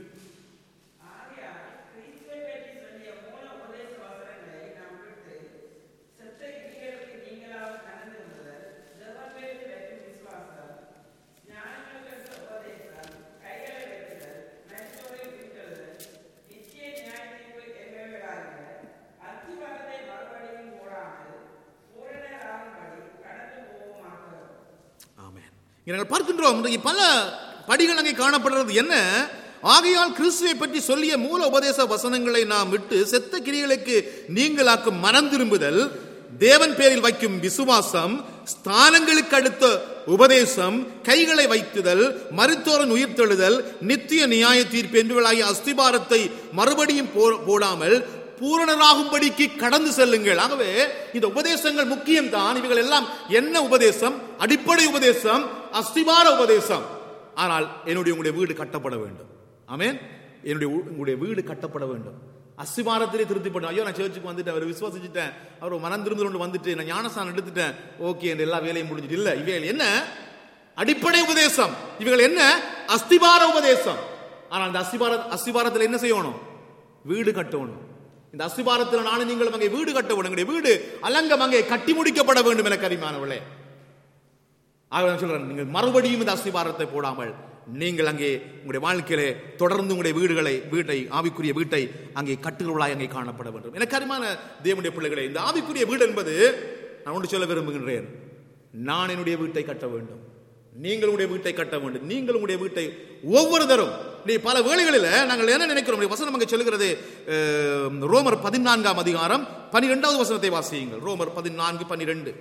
ஆமென் இங்கே நாங்கள் பார்க்கின்றோம் இன்றைக்கு பல படிகள் அங்கே காணப்படுறது என்ன ஆகையால் கிறிஸ்துவை பற்றி சொல்லிய மூல உபதேச வசனங்களை நாம் விட்டு செத்த கிரிகளுக்கு நீங்களாக்கும் மனம் திரும்புதல் தேவன் பேரில் வைக்கும் விசுவாசம் ஸ்தானங்களுக்கு அடுத்த உபதேசம் கைகளை வைத்துதல் மருத்துவரன் உயிர்த்தெழுதல் நித்திய நியாய தீர்ப்பு என்பவர்களாகிய அஸ்திபாரத்தை மறுபடியும் போ- போடாமல் பூரணராகும்படிக்கு கடந்து செல்லுங்கள் ஆகவே இந்த உபதேசங்கள் முக்கியம்தான் இவைகள் எல்லாம் என்ன உபதேசம் அடிப்படை உபதேசம் அஸ்திபார உபதேசம் ஆனால் என்னுடைய உங்களுடைய வீடு கட்டப்பட வேண்டும் ஆமென் என்னுடைய ஊ- உங்களுடைய வீடு கட்டப்பட வேண்டும் அஸ்திபாரத்திலே திருப்தி பண்ண ஐயோ நான் சேர்ச்சுக்கு வந்துட்டேன் அவர் விசுவாசிச்சுட்டேன் அவர் மனம் திரும்பி கொண்டு வந்துட்டு நான் ஞானஸ்தானம் எடுத்துட்டேன் ஓகே என்ற எல்லா வேலையும் முடிஞ்சிட்டு இல்ல இவைகள் என்ன அடிப்படை உபதேசம் இவைகள் என்ன அஸ்திபார உபதேசம் ஆனால் அந்த அஸ்திபார அஸ்திபாரத்தில் என்ன செய்யணும் வீடு கட்டணும் இந்த அஸ்திபாரத்தில் நானும் நீங்களும் அங்கே வீடு கட்ட வேண்டும் எங்களுடைய வீடு அலங்கம் அங்கே கட்டி முடிக்கப்பட வேண்டும் என கரிமானவளே ஆக நான் சொல்றேன் நீங்கள் மறுபடியும் இந்த அஸ்திபாரத்தை போடாமல் நீங்கள் அங்கே உங்களுடைய வாழ்க்கையிலே தொடர்ந்து உங்களுடைய வீடுகளை வீட்டை ஆவிக்குரிய வீட்டை அங்கே கட்டுகிறவளாய் அங்கே காணப்பட வேண்டும் எனக்கு அருமான தேவனுடைய பிள்ளைகளே இந்த ஆவிக்குரிய வீடு என்பது நான் ஒன்று சொல்ல விரும்புகின்றேன் நான் என்னுடைய வீட்டை கட்ட வேண்டும் நீங்கள் உங்களுடைய வீட்டை கட்ட வேண்டும் நீங்கள் உங்களுடைய வீட்டை ஒவ்வொரு தரும் நீ பல வேளைகளில் நாங்கள் என்ன நினைக்கிறோம் நம்முடைய வசனம் அங்கே சொல்லுகிறது அஹ், ரோமர் பதினான்காம் அதிகாரம் பனிரெண்டாவது வசனத்தை வாசியுங்கள் ரோமர் பதினான்கு பனிரெண்டு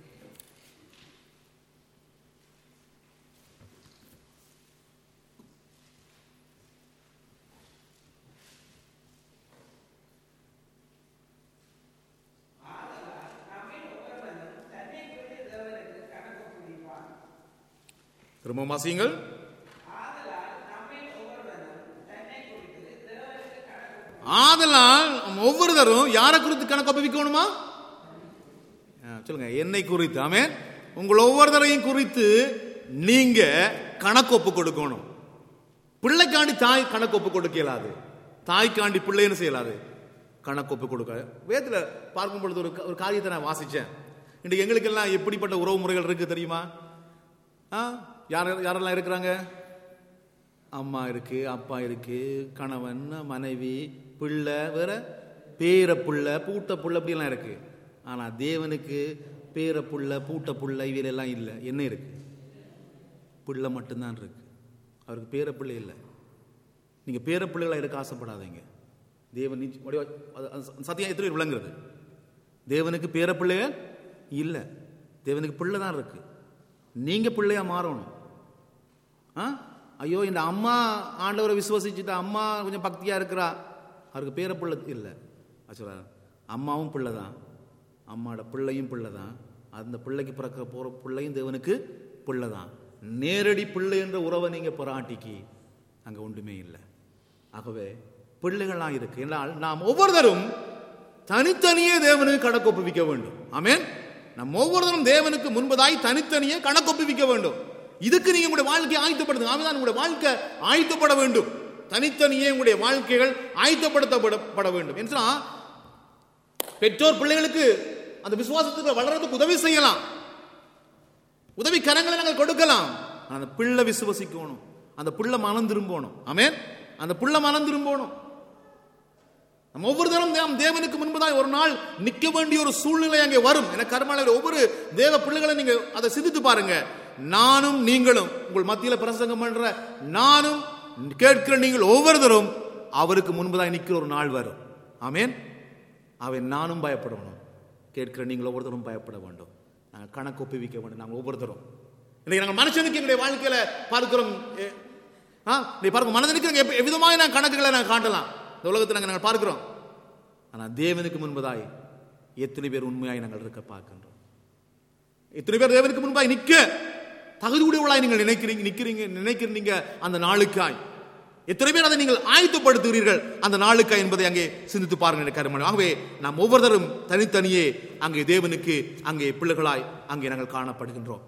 திரும்ப வாசியுங்கள் ஆதலால் நம்ம ஒவ்வொருத்தரும் யாரை குறித்து கணக்கு ஒப்புவிக்கணுமா ஆ, சொல்லுங்க என்னை குறித்து ஆமென் உங்கள் ஒவ்வொருத்தரையும் குறித்து நீங்க கணக்கு ஒப்பு கொடுக்கணும் பிள்ளைக்காண்டி தாய் கணக்கு ஒப்பு கொடுக்க இயலாது தாய்க்காண்டி பிள்ளைன்னு செய்யலாது கணக்கு ஒப்பு கொடுக்க வேதத்துல பார்க்கும் பொழுது ஒரு க- ஒரு காரியத்தை நான் வாசிச்சேன் இன்றைக்கு எங்களுக்கெல்லாம் எப்படிப்பட்ட உறவு முறைகள் இருக்கு தெரியுமா ஆ யார் யாரெல்லாம் இருக்கிறாங்க அம்மா இருக்கு அப்பா இருக்கு கணவன் மனைவி பிள்ளை வேற பேர புள்ள பூட்ட புள்ள அப்படிலாம் இருக்கு ஆனா தேவனுக்கு பேர புள்ள பூட்ட புள்ள இவையெல்லாம் இல்லை என்ன இருக்கு பிள்ளை மட்டும்தான் இருக்கு அவருக்கு பேர பிள்ளை இல்லை நீங்க பேர பிள்ளைகளா இருக்க ஆசைப்படாதீங்க தேவன் நிச்ச- வடிவா- அது- அது சத்தியம் எத்தனை பேர் விளங்குறது தேவனுக்கு பேர பிள்ளைய இல்லை தேவனுக்கு பிள்ளை தான் இருக்கு நீங்க பிள்ளையா மாறணும் ஆ ஐயோ இந்த அம்மா ஆண்டவரை விசுவசிச்சுட்டு அம்மா கொஞ்சம் பக்தியா இருக்கிறா அவருக்கு பேர பிள்ளை இல்லை சொல்ற அம்மாவும் பிள்ளை தான் அம்மாவோட பிள்ளையும் பிள்ளை தான் அந்த பிள்ளைக்கு பிறக்க போற பிள்ளையும் தேவனுக்கு பிள்ளை தான் நேரடி பிள்ளை என்ற உறவை நீங்க பொறாட்டிக்கு அங்க ஒன்றுமே இல்லை ஆகவே பிள்ளைகளாக இருக்கு என்றால் நாம் ஒவ்வொருத்தரும் தனித்தனியே தேவனுக்கு கணக்கு ஒப்புவிக்க வேண்டும் ஆமென் நம் ஒவ்வொருத்தரும் தேவனுக்கு முன்பதாய் தனித்தனியே கணக்கு ஒப்புவிக்க வேண்டும் இதுக்கு நீங்க உங்களுடைய வாழ்க்கையை ஆயத்தப்படுத்துங்க ஆமாம் உங்களுடைய வாழ்க்கை ஆயத்தப்பட வேண்டும் தனித்தனியே உங்களுடைய வாழ்க்கைகள் ஆயத்தப்படுத்தப்பட வேண்டும் என்றா பெற்றோர் பிள்ளைகளுக்கு அந்த விசுவாசத்துக்கு வளர்றதுக்கு உதவி செய்யலாம் உதவி கரங்களை நாங்கள் கொடுக்கலாம் ஆனா அந்த பிள்ளை விசுவசிக்கணும் அந்த பிள்ளை மனம் திரும்பணும் ஆமென் அந்த பிள்ளை மனம் திரும்பணும் நம்ம ஒவ்வொரு தரம் நாம் தேவனுக்கு முன்பதாய் ஒரு நாள் நிற்க வேண்டிய ஒரு சூழ்நிலை அங்கே வரும் எனக்கு கருமாளர் ஒவ்வொரு தேவ பிள்ளைகளை நீங்க அதை சிந்தித்து பாருங்க நானும் நீங்களும் உங்கள் மத்தியில பிரசங்கம் பண்ற நானும் கேட்கிற நீங்கள் ஒவ்வொருத்தரும் அவருக்கு முன்பதாய் நிற்கிற ஒரு நாள் வரும் ஆமேன் அவன் நானும் பயப்படணும் கேட்கிற நீங்கள் ஒவ்வொருத்தரும் பயப்பட வேண்டும் நாங்கள் கணக்கு ஒப்புவிக்க வேண்டும் நாங்கள் ஒவ்வொருத்தரும் இன்னைக்கு நாங்கள் மனுஷனுக்கு எங்களுடைய வாழ்க்கையில பார்க்கிறோம் எ- ஆ நீ பாருங்க மனதனுக்கு நாங்கள் எப்ப- எவ்விதமாய் நான் கணக்குகளை நாங்கள் காட்டலாம் இந்த உலகத்தில் நாங்கள் நாங்கள் பார்க்கிறோம் ஆனால் தேவனுக்கு முன்பதாய் எத்தனை பேர் உண்மையாய் நாங்கள் இருக்க பார்க்கின்றோம் எத்தனை பேர் தேவனுக்கு முன்பாய் நிற்க தகுதி உடையவளாய் நீங்கள் நினைக்கிறீங்க நிற்கிறீங்க நினைக்கிறீங்க அந்த நாளுக்காய் எத்தனை பேர் அதை நீங்கள் ஆயத்தப்படுத்துகிறீர்கள் அந்த நாளுக்காய் என்பதை அங்கே சிந்தித்து பாருங்கள் எனக்கு அருமை. ஆகவே நாம் ஒவ்வொருத்தரும் தனித்தனியே அங்கே தேவனுக்கு அங்கே பிள்ளைகளாய் அங்கே நாங்கள் காணப்படுகின்றோம்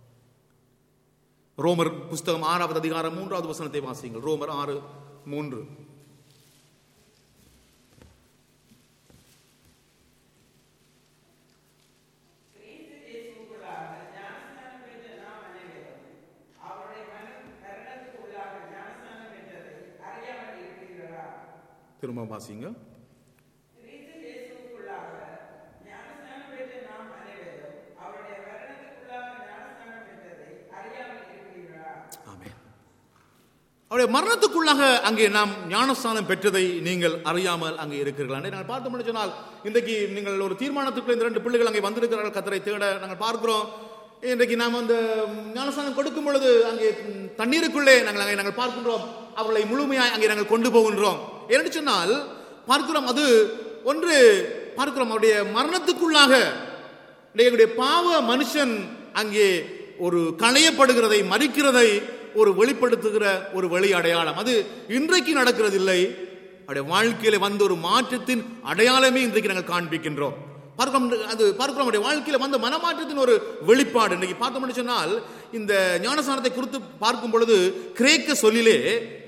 ரோமர் புஸ்தகம் ஆறாவது அதிகாரம் மூன்றாவது வசனத்தை வாசியுங்கள் ரோமர் ஆறு மூன்று திரும்ப வாசிங்க ஆமென். அவருடைய மரணத்துக்குள்ளாக அங்கே நாம் ஞானஸ்தானம் பெற்றதை நீங்கள் அறியாமல் அங்கே இருக்கிறீர்களா நாங்கள் பார்த்தோம்னு சொன்னால் இன்றைக்கு நீங்கள் ஒரு தீர்மானத்துக்குள்ள இந்த ரெண்டு பிள்ளைகள் அங்கே வந்திருக்கிறார்கள் கத்தரை தேட நாங்கள் பார்க்கிறோம் இன்றைக்கு நாம் அந்த ஞானஸ்தானம் கொடுக்கும் பொழுது அங்கே ம், தண்ணீருக்குள்ளே நாங்கள் அங்கே நாங்கள் பார்க்கின்றோம் அவர்களை முழுமையாய் அங்கே நாங்கள் கொண்டு போகின்றோம் என்று சொன்னால் பார்க்கிறோம் அது ஒன்று பார்க்கிறோம் அவருடைய மரணத்துக்குள்ளாக எங்களுடைய பாவ மனுஷன் அங்கே ஒரு களையப்படுகிறதை மறிக்கிறதை ஒரு வெளிப்படுத்துகிற ஒரு வெளி அடையாளம் அது இன்றைக்கு நடக்கிறது இல்லை அவருடைய வாழ்க்கையில வந்த ஒரு மாற்றத்தின் அடையாளமே இன்றைக்கு நாங்கள் காண்பிக்கின்றோம் பார்க்கிறோம் அது பார்க்கிறோம் அவருடைய வாழ்க்கையில வந்த மனமாற்றத்தின் ஒரு வெளிப்பாடு இன்னைக்கு பார்த்தோம்னு சொன்னால் இந்த ஞானசானத்தை குறித்து பார்க்கும் பொழுது கிரேக்க சொல்லிலே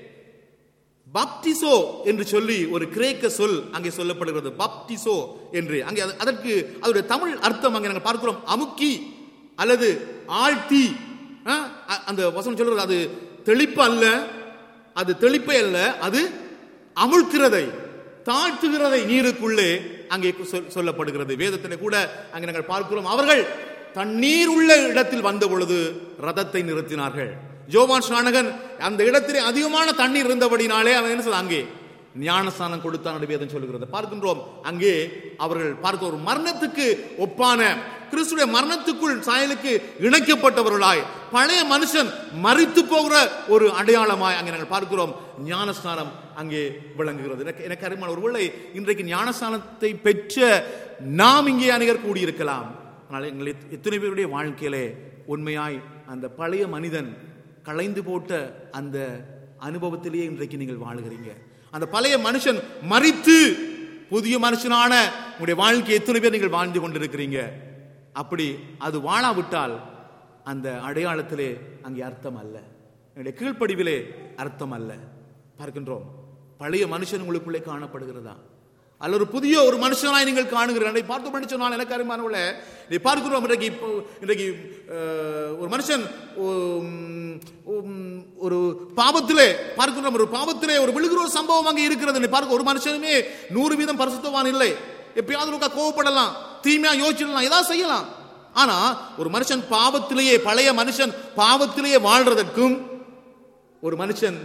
பாப்டிசோ என்று சொல்லி ஒரு கிரேக்க சொல் அங்கே சொல்லப்படுகிறது பாப்டிசோ என்று அங்கே அது- அதற்கு அதோடைய தமிழ் அர்த்தம் அங்கே நாங்கள் பார்க்கிறோம் அமுக்கி அல்லது ஆழ்த்தி ஆ, அ- அந்த வசனம் சொல்றது அது தெளிப்பு அல்ல அது தெளிப்பே அல்ல அது அமுழ்கிறதை தாழ்த்துகிறதை நீருக்குள்ளே அங்கே சொல்- சொல்லப்படுகிறது வேதத்திலே கூட அங்கே நாங்கள் பார்க்கிறோம் அவர்கள் தண்ணீர் உள்ள இடத்தில் வந்த பொழுது ரதத்தை நிறுத்தினார்கள் ஜோவான் ஸ்நானகன் அந்த இடத்திலே அதிகமான தண்ணீர் இருந்தபடினாலே அவன் என்ன சொல்ல அங்கே ஞானஸ்தானம் கொடுத்தான் என்று வேதம் சொல்லுகிறது பார்க்கின்றோம் அங்கே அவர்கள் பார்க்க ஒரு மரணத்துக்கு ஒப்பான கிறிஸ்துடைய மரணத்துக்குள் சாயலுக்கு இணைக்கப்பட்டவர்களாய் பழைய மனுஷன் மறித்து போகிற ஒரு அடையாளமாய் அங்கே நாங்கள் பார்க்கிறோம் ஞானஸ்தானம் அங்கே விளங்குகிறது எனக்கு எனக்கு அருமையான ஒருவேளை இன்றைக்கு ஞானஸ்தானத்தை பெற்ற நாம் இங்கே அநேகர் கூடியிருக்கலாம் ஆனால் எங்கள் எத்- எத்தனை பேருடைய வாழ்க்கையிலே உண்மையாய் அந்த பழைய மனிதன் களைந்து போட்ட அந்த அனுபவத்திலேயே இன்றைக்கு நீங்கள் வாழுகிறீங்க அந்த பழைய மனுஷன் மறித்து புதிய மனுஷனான உங்களுடைய வாழ்க்கை எத்தனை பேர் நீங்கள் வாழ்ந்து கொண்டிருக்கிறீங்க அப்படி அது வாழாவிட்டால் அந்த அடையாளத்திலே அங்கே அர்த்தம் அல்ல என்னுடைய கீழ்ப்படிவிலே அர்த்தம் அல்ல பார்க்கின்றோம் பழைய மனுஷன் உங்களுக்குள்ளே காணப்படுகிறதா அல்ல ஒரு புதிய ஒரு மனுஷனாய் நீங்கள் காணுகிறீர்கள் பார்த்து சொன்னால் எனக்கு அருமானவுள்ள நீ பார்க்கிறோம் இன்றைக்கு இப்போ இன்றைக்கு அஹ், ஒரு மனுஷன் உம், உம், ஒரு பாவத்திலே பார்க்கிறோம் ஒரு பாவத்திலே ஒரு விழுகிற ஒரு சம்பவம் அங்கே இருக்கிறது நீ பார்க்க ஒரு மனுஷனுமே நூறு வீதம் பரிசுத்தவான் இல்லை எப்பயாவது ஒருக்கா கோவப்படலாம் தீமையா யோசிச்சிடலாம் ஏதாவது செய்யலாம் ஆனா ஒரு மனுஷன் பாவத்திலேயே பழைய மனுஷன் பாவத்திலேயே வாழ்றதற்கும் ஒரு மனுஷன்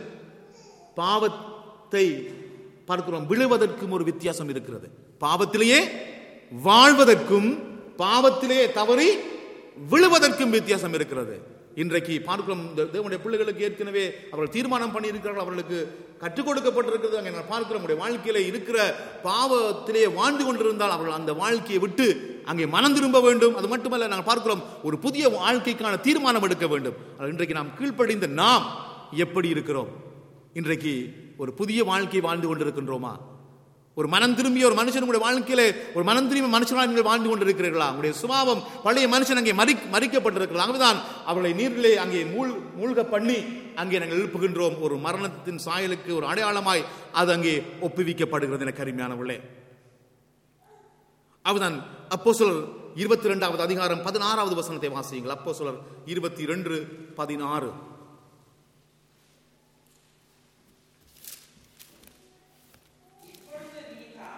பாவத்தை பார்க்கிறோம் விழுவதற்கும் ஒரு வித்தியாசம் இருக்கிறது பாவத்திலேயே வாழ்வதற்கும் பாவத்திலேயே தவறி விழுவதற்கும் வித்தியாசம் இருக்கிறது இன்றைக்கு பார்க்கிறோம் இந்த தேவனுடைய பிள்ளைகளுக்கு ஏற்கனவே அவர்கள் தீர்மானம் பண்ணியிருக்கிறார்கள் அவர்களுக்கு கற்றுக் கொடுக்கப்பட்டிருக்கிறது அங்கே நான் பார்க்கிறோம் நம்முடைய வாழ்க்கையில இருக்கிற பாவத்திலே வாழ்ந்து கொண்டிருந்தால் அவர்கள் அந்த வாழ்க்கையை விட்டு அங்கே மனம் திரும்ப வேண்டும் அது மட்டுமல்ல நாங்கள் பார்க்கிறோம் ஒரு புதிய வாழ்க்கைக்கான தீர்மானம் எடுக்க வேண்டும் ஆனால் இன்றைக்கு நாம் கீழ்ப்படிந்த நாம் எப்படி இருக்கிறோம் இன்றைக்கு ஒரு புதிய வாழ்க்கை வாழ்ந்து கொண்டிருக்கின்றோமா ஒரு மனம் திரும்பிய ஒரு மனுஷன் உங்களுடைய வாழ்க்கையிலே ஒரு மனம் திரும்பிய மனுஷனாக நீங்கள் வாழ்ந்து கொண்டிருக்கிறீர்களா உங்களுடைய சுபாவம் பழைய மனுஷன் அங்கே மறி மறிக்கப்பட்டிருக்கிறார் ஆகவேதான் அவர்களை நீரிலே அங்கே மூழ் மூழ்க பண்ணி அங்கே நாங்கள் எழுப்புகின்றோம் ஒரு மரணத்தின் சாயலுக்கு ஒரு அடையாளமாய் அது அங்கே ஒப்புவிக்கப்படுகிறது என கருமையானவர்களே அவதான் அப்போ இருபத்தி ரெண்டாவது அதிகாரம் பதினாறாவது வசனத்தை வாசியுங்கள் அப்போ இருபத்தி ரெண்டு பதினாறு இப்பொழுது நீ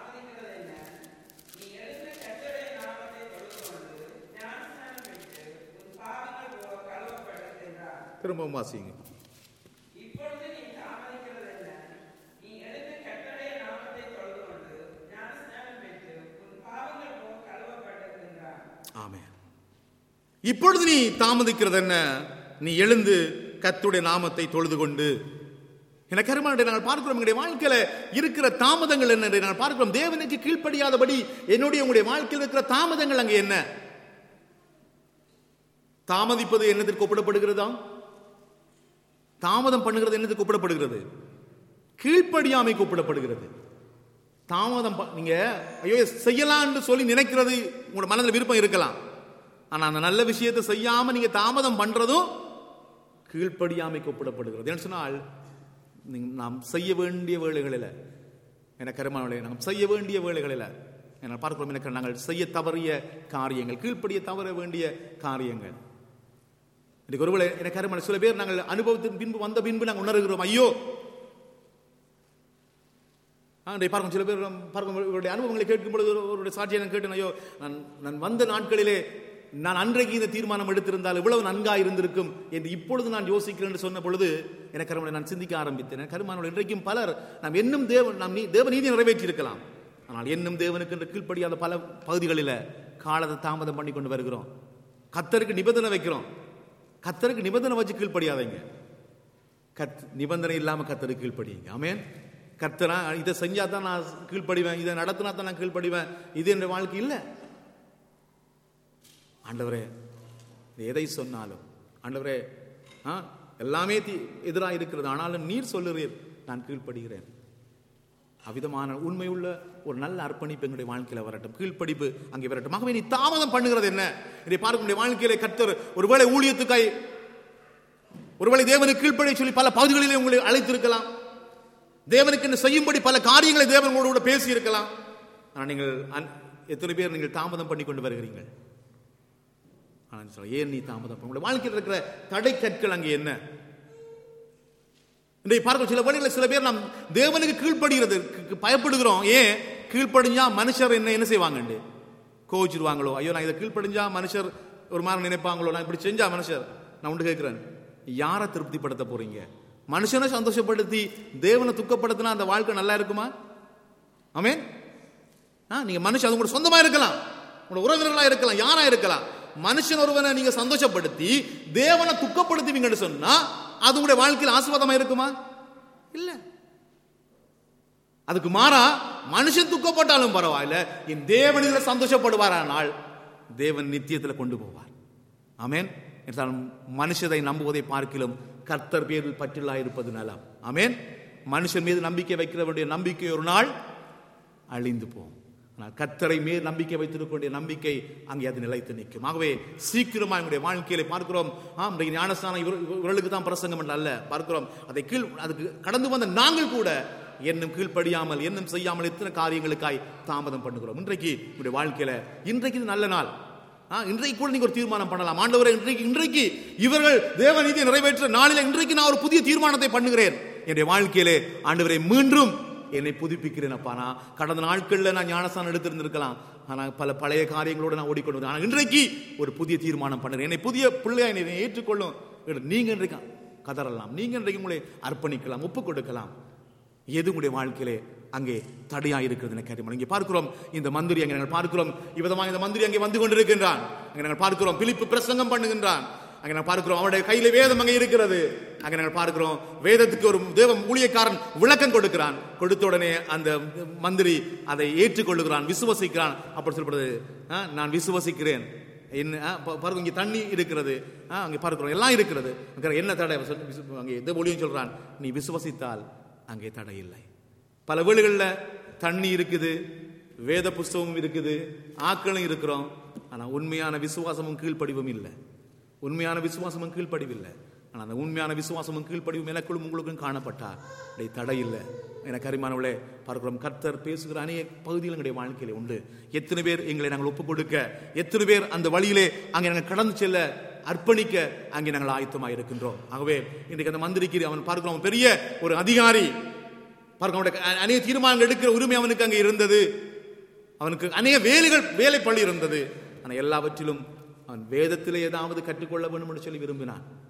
திரும்பவும் வாசிங்க இப்பொழுது நீ தாமதிக்கிறது என்ன நீ எழுந்து கர்த்தருடைய நாமத்தை தொழுது கொண்டு ஞானஸ்நானம் பெற்று உன் பாவங்கள் போக கழுவப்பட்டிருக்கின்றான் ஆமென் இப்பொழுது நீ தாமதிக்கிறது என்ன நீ எழுந்து கர்த்தருடைய நாமத்தை தொழுது கொண்டு எனக்கு அருமானுடைய நாங்கள் பார்க்கிறோம் எங்களுடைய வாழ்க்கையில இருக்கிற தாமதங்கள் என்ன என்று நாங்கள் பார்க்கிறோம் தேவனுக்கு கீழ்ப்படியாதபடி என்னுடைய உங்களுடைய வாழ்க்கையில் இருக்கிற தாமதங்கள் அங்கே என்ன தாமதிப்பது என்னத்திற்கு ஒப்பிடப்படுகிறதா தாமதம் பண்ணுகிறது என்னத்துக்கு ஒப்பிடப்படுகிறது கீழ்ப்படியாமைக்கு ஒப்பிடப்படுகிறது தாமதம் ப- நீங்க ஐயோ செய்யலாம்னு சொல்லி நினைக்கிறது உங்களோட மனதில் விருப்பம் இருக்கலாம் ஆனா அந்த நல்ல விஷயத்தை செய்யாம நீங்க தாமதம் பண்றதும் கீழ்ப்படியாமைக்கு ஒப்பிடப்படுகிறது ஏன்னு சொன்னால் நீங்க நாம் செய்ய வேண்டிய வேலைகளில் என கருமானவளை நாம் செய்ய வேண்டிய வேலைகளில் என பார்க்கிறோம் எனக்கு நாங்கள் செய்ய தவறிய காரியங்கள் கீழ்ப்படிய தவற வேண்டிய காரியங்கள் இன்னைக்கு ஒருவேளை எனக்கு அருமான சில பேர் நாங்கள் அனுபவத்தின் பின்பு வந்த பின்பு நாங்கள் உணர்கிறோம் ஐயோ ஆண்டை பார்க்கும் சில பேர் பார்க்கும் இவருடைய அனுபவங்களை கேட்கும் பொழுது ஒரு- அவருடைய சாட்சியை நான் கேட்டேன் ஐயோ நான் நான் வந்த நாட்களிலே நான் அன்றைக்கு இந்த தீர்மானம் எடுத்திருந்தால் இவ்வளவு நன்கா இருந்திருக்கும் என்று இப்பொழுது நான் யோசிக்கிறேன் என்று சொன்ன பொழுது எனக்கு கருமனை நான் சிந்திக்க ஆரம்பித்தேன் கருமானோட இன்றைக்கும் பலர் நாம் என்னும் தேவன் நாம் நீ- தேவ நீதி நிறைவேற்றி இருக்கலாம் ஆனால் என்னும் தேவனுக்கு என்று கீழ்ப்படியாத பல பகுதிகளில் காலத்தை தாமதம் பண்ணி கொண்டு வருகிறோம் கத்தருக்கு நிபந்தனை வைக்கிறோம் கத்தருக்கு நிபந்தனை வச்சு கீழ்ப்படியாதீங்க கத் நிபந்தனை இல்லாம கத்தருக்கு கீழ்ப்படியுங்க ஆமென் கர்த்தரா இதை செஞ்சா தான் நான் கீழ்ப்படிவேன் இதை நடத்தினா தான் நான் கீழ்ப்படிவேன் இது என்ற வாழ்க்கை இல்லை ஆண்டவரே நீ எதை சொன்னாலும் ஆண்டவரே ஆ எல்லாமே தீ எதிராக இருக்கிறது ஆனாலும் நீர் சொல்லுறீர் நான் கீழ்ப்படுகிறேன் அவ்விதமான உண்மையுள்ள ஒரு நல்ல அர்ப்பணிப்பு எங்களுடைய வாழ்க்கையில வரட்டும் கீழ்ப்படிப்பு அங்கே வரட்டும் ஆகவே நீ தாமதம் பண்ணுகிறது என்ன இதை பார்க்கக்கூடிய வாழ்க்கையில கர்த்தர் ஒருவேளை ஊழியத்துக்காய் ஒருவேளை தேவனுக்கு கீழ்ப்படிய சொல்லி பல பகுதிகளிலே உங்களை அழைத்திருக்கலாம் தேவனுக்கு என்ன செய்யும்படி பல காரியங்களை தேவன் உங்களோட கூட பேசி இருக்கலாம் ஆனால் நீங்கள் அன்- எத்தனை பேர் நீங்கள் தாமதம் பண்ணி கொண்டு வருகிறீர்கள் ஆனால் சொல்ல, ஏன் நீ தாமதம் பண்ண உங்களுடைய வாழ்க்கையில் இருக்கிற தடை கற்கள் அங்கே என்ன இன்றைய பார்க்க சில வழிகளில் சில பேர் நாம் தேவனுக்கு கீழ்ப்படுகிறது பயப்படுகிறோம் ஏன் கீழ்ப்படிஞ்சா மனுஷர் என்ன என்ன செய்வாங்க கோவிச்சிருவாங்களோ ஐயோ நான் இதை கீழ்ப்படிஞ்சா மனுஷர் ஒரு மாதிரி நினைப்பாங்களோ நான் இப்படி செஞ்சா மனுஷர் நான் உண்டு கேட்கிறேன் யாரை திருப்திப்படுத்த போறீங்க மனுஷனை சந்தோஷப்படுத்தி தேவனை துக்கப்படுத்தினா அந்த வாழ்க்கை நல்லா இருக்குமா ஆமென் ஆ, நீங்க மனுஷன் அது உங்களோட சொந்தமா இருக்கலாம் உங்களோட உறவினர்களா இருக்கலாம் யாரா இருக்கலாம் மனுஷன் ஒருவனை நீங்க சந்தோஷப்படுத்தி தேவனை துக்கப்படுத்துவீங்கன்னு சொன்னா அது உங்களுடைய வாழ்க்கையில் ஆசீர்வாதமா இருக்குமா இல்ல அதுக்கு மாறா மனுஷன் துக்கப்பட்டாலும் பரவாயில்ல என் தேவன் இதுல சந்தோஷப்படுவாரானால் தேவன் நித்தியத்தில் கொண்டு போவார் ஆமென் என்றால் மனுஷரை நம்புவதை பார்க்கிலும் கர்த்தர் பேரில் பற்றில்லா இருப்பது நலம் ஆமென் மனுஷன் மீது நம்பிக்கை வைக்கிறவருடைய நம்பிக்கை ஒரு நாள் அழிந்து போகும் ஆனால் கர்த்தரை மேல் நம்பிக்கை வைத்திருக்கக்கூடிய நம்பிக்கை அங்கே அது நிலைத்து நிற்கும் ஆகவே சீக்கிரமா எங்களுடைய வாழ்க்கையில பார்க்கிறோம் ஆம் இன்றைக்கு ஞானஸ்தானம் இவர் இவர்களுக்கு தான் பிரசங்கம் என்று அல்ல பார்க்கிறோம் அதை கீழ் அதுக்கு கடந்து வந்த நாங்கள் கூட என்னும் கீழ்ப்படியாமல் என்னும் செய்யாமல் எத்தனை காரியங்களுக்காய் தாமதம் பண்ணுகிறோம் இன்றைக்கு உங்களுடைய வாழ்க்கையில இன்றைக்கு இது நல்ல நாள் ஆ, இன்றைக்கு கூட நீங்க ஒரு தீர்மானம் பண்ணலாம் ஆண்டவரே இன்றைக்கு இன்றைக்கு இவர்கள் தேவநீதியை நிறைவேற்ற நாளில இன்றைக்கு நான் ஒரு புதிய தீர்மானத்தை பண்ணுகிறேன் என்னுடைய வாழ்க்கையிலே ஆண்டவரை மீண்டும் என்னை புதுப்பிக்கிறேன் அப்பா நான் கடந்த நாட்கள்ல நான் ஞானஸ்தானம் எடுத்திருந்திருக்கலாம் ஆனா பல பழைய காரியங்களோட நான் ஓடிக்கொண்டு வந்தேன். ஆனா இன்றைக்கு ஒரு புதிய தீர்மானம் பண்ணுறேன் என்னை புதிய பிள்ளையா என்னை ஏற்றுக்கொள்ளும் நீங்க இன்றைக்கு கதறலாம் நீங்க இன்றைக்கு உங்களை அர்ப்பணிக்கலாம் ஒப்புக் கொடுக்கலாம் எது உங்களுடைய வாழ்க்கையிலே அங்கே தடையா இருக்கிறது எனக்கு அறிமுகம் இங்கே பார்க்கிறோம் இந்த மந்திரி அங்கே நாங்கள் பார்க்கிறோம் இவ்விதமாக இந்த மந்திரி அங்கே வந்து கொண்டிருக்கின்றான் அங்கே நாங்கள் பார்க்கிறோம் பிலிப்பு பிரசங்கம் பண்ணுகின்றான் அங்கே நாங்கள் பார்க்கிறோம் அவருடைய கையில வேதம் அங்கே இருக்கிறது அங்கே நாங்கள் பார்க்கிறோம் வேதத்துக்கு ஒரு தேவ ஊழியக்காரன் விளக்கம் கொடுக்கிறான் கொடுத்த உடனே அந்த மந்திரி அதை ஏற்றுக்கொள்ளுகிறான் விசுவசிக்கிறான் அப்படி சொல்லப்படுது "ஆ, நான் விசுவசிக்கிறேன் என்ன ஆ, பா- பாருங்க இங்கே தண்ணி இருக்கிறது ஆ, அங்கே பார்க்கிறோம் எல்லாம் இருக்கிறது அங்கே என்ன தடை அவர் சொல்லி- விசு- அங்கே எந்த ஒளியும் சொல்றான் நீ விசுவசித்தால் அங்கே தடை இல்லை பல வீடுகளில் தண்ணி இருக்குது வேத புஸ்தகமும் இருக்குது ஆக்களும் இருக்கிறோம் ஆனா உண்மையான விசுவாசமும் கீழ்ப்படிவும் இல்லை உண்மையான விசுவாசமும் கீழ்ப்படிவில்லை ஆனா அந்த உண்மையான விசுவாசமும் கீழ்ப்படிவும் எனக்குள்ளும் உங்களுக்கும் காணப்பட்டார் இதை தடை இல்லை எனக்கு அருமானவளே பார்க்கிறோம் கர்த்தர் பேசுகிற அநேக பகுதிகள் எங்களுடைய வாழ்க்கையில உண்டு எத்தனை பேர் எங்களை நாங்கள் ஒப்புக் கொடுக்க எத்தனை பேர் அந்த வழியிலே அங்கே நாங்கள் கடந்து செல்ல அர்ப்பணிக்க அங்கே நாங்கள் ஆயத்தமாக இருக்கின்றோம் ஆகவே இன்றைக்கு அந்த மந்திரிக்கு அவன் பார்க்கிறோம் அவன் பெரிய ஒரு அதிகாரி பாருங்க அவனுடைய அ- அநேக தீர்மானங்கள் எடுக்கிற உரிமை அவனுக்கு அங்கே இருந்தது அவனுக்கு அநேக வேலைகள் வேலை பள்ளி இருந்தது ஆனால் எல்லாவற்றிலும் அவன் வேதத்திலே ஏதாவது கற்றுக்கொள்ள வேண்டும் என்று சொல்லி விரும்பினான்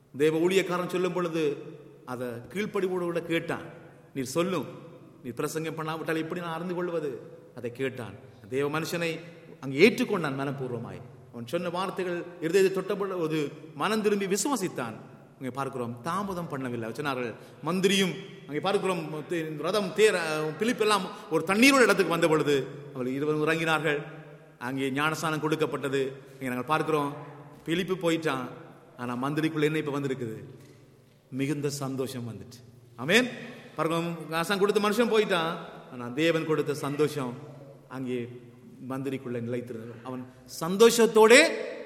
தேவ ஊழியக்காரன் சொல்லும் பொழுது அதை கீழ்ப்படிவோடு கூட கேட்டான் நீர் சொல்லும் நீ பிரசங்கம் பண்ணாவிட்டால் எப்படி நான் அறிந்து கொள்வது அதை கேட்டான் தேவ மனுஷனை அங்கே ஏற்றுக்கொண்டான் மனப்பூர்வமாய் அவன் சொன்ன வார்த்தைகள் இருதயத்தை தொட்டபொழுது மனம் திரும்பி விசுவாசித்தான் அங்கே பார்க்கிறோம் தாமதம் பண்ணவில்லை சொன்னார்கள் மந்திரியும் அங்கே பார்க்கிறோம் தே- ரதம் தேர் அஹ், பிலிப் எல்லாம் ஒரு தண்ணீரோட இடத்துக்கு வந்த பொழுது அவர்கள் இருவரும் இறங்கினார்கள் அங்கே ஞானஸ்தானம் கொடுக்கப்பட்டது இங்கே நாங்கள் பார்க்கிறோம் பிலிப்பு போயிட்டான் ஆனா மந்திரிக்குள்ள என்ன இப்ப வந்திருக்குது மிகுந்த சந்தோஷம் வந்துட்டு ஆமென் பரகம் காசம் கொடுத்த மனுஷன் போயிட்டான் ஆனா தேவன் கொடுத்த சந்தோஷம் அங்கே மந்திரிக்குள்ள நிலைத்திருந்தது அவன் சந்தோஷத்தோடே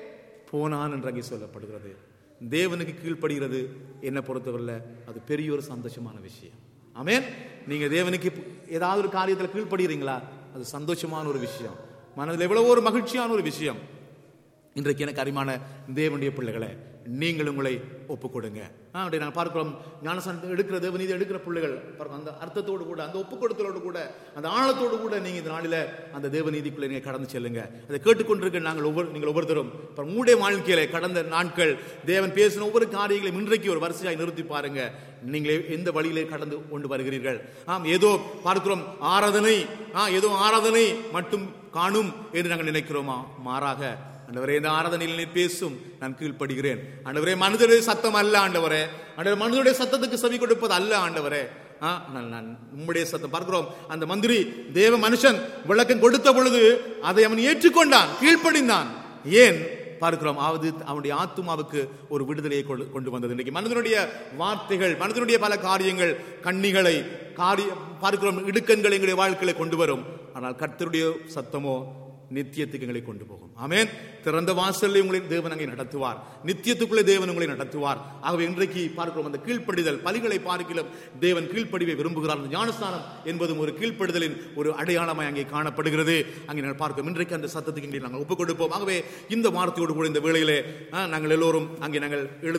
போனான் என்று அங்கே சொல்லப்படுகிறது தேவனுக்கு கீழ்ப்படுகிறது என்ன பொறுத்தவரையில் அது பெரிய ஒரு சந்தோஷமான விஷயம் ஆமென் நீங்க தேவனுக்கு ஏதாவது ஒரு காரியத்தில் கீழ்ப்படுகிறீங்களா அது சந்தோஷமான ஒரு விஷயம் மனதில் எவ்வளவோ ஒரு மகிழ்ச்சியான ஒரு விஷயம் இன்றைக்கு எனக்கு அருமையான தேவனுடைய பிள்ளைகளை நீங்கள் உங்களை ஒப்புக் கொடுங்க ஆ, அப்படி நாங்கள் பார்க்கிறோம் ஞானசானத்தை எடுக்கிற தேவநீதி எடுக்கிற பிள்ளைகள் பாருங்க அந்த அர்த்தத்தோடு கூட அந்த ஒப்புக் கொடுத்தலோடு கூட அந்த ஆழத்தோடு கூட நீங்க இந்த நாளில அந்த தேவநீதிக்குள்ள நீங்க கடந்து செல்லுங்க அதை கேட்டுக்கொண்டிருக்க நாங்கள் ஒவ்வொரு நீங்கள் ஒவ்வொருத்தரும் இப்போ உங்களுடைய வாழ்க்கையில கடந்த நாட்கள் தேவன் பேசின ஒவ்வொரு காரியங்களையும் இன்றைக்கு ஒரு வரிசையாய் நிறுத்தி பாருங்க நீங்களே எந்த வழியிலே கடந்து கொண்டு வருகிறீர்கள் ஆம் ஏதோ பார்க்கிறோம் ஆராதனை ஆ ஏதோ ஆராதனை மட்டும் காணும் என்று நாங்கள் நினைக்கிறோமா மாறாக ஆண்டவரே இந்த ஆராதனையில் நீர் பேசும் நான் கீழ்ப்படுகிறேன் ஆண்டவரே மனிதருடைய சத்தம் அல்ல ஆண்டவரே ஆண்டவர் மனிதருடைய சத்தத்துக்கு செவி கொடுப்பது அல்ல ஆண்டவரே ஆ, ஆனால் நான் உம்முடைய சத்தம் பார்க்கிறோம் அந்த மந்திரி தேவ மனுஷன் விளக்கம் கொடுத்த பொழுது அதை அவன் ஏற்றுக்கொண்டான் கீழ்ப்படிந்தான் ஏன் பார்க்கிறோம் அவது அவனுடைய ஆத்துமாவுக்கு ஒரு விடுதலையை கொண்டு- கொண்டு வந்தது இன்றைக்கு மனிதனுடைய வார்த்தைகள் மனிதனுடைய பல காரியங்கள் கண்ணிகளை காரிய பார்க்கிறோம் இடுக்கண்கள் எங்களுடைய வாழ்க்கையில கொண்டு வரும் ஆனால் கர்த்தருடைய சத்தமோ நித்தியத்துக்கு எங்களை கொண்டு போகும் ஆமென் திறந்த வாசலில் உங்களை தேவன் அங்கே நடத்துவார் நித்தியத்துக்குள்ளே தேவன் உங்களை நடத்துவார் ஆகவே இன்றைக்கு பார்க்கிறோம் அந்த கீழ்ப்படிதல் பலிகளை பார்க்கிலும் தேவன் கீழ்ப்படிவை விரும்புகிறார் அந்த ஞானஸ்தானம் என்பதும் ஒரு கீழ்ப்படுதலின் ஒரு அடையாளமாய் அங்கே காணப்படுகிறது அங்கே நாங்கள் பார்க்கிறோம் இன்றைக்கு அந்த சத்தத்துக்கு இங்கே நாங்கள் ஒப்புக் கொடுப்போம் ஆகவே இந்த வார்த்தையோடு கூட இந்த வேளையிலே ஆ, நாங்கள் எல்லோரும் அங்கே நாங்கள் எழு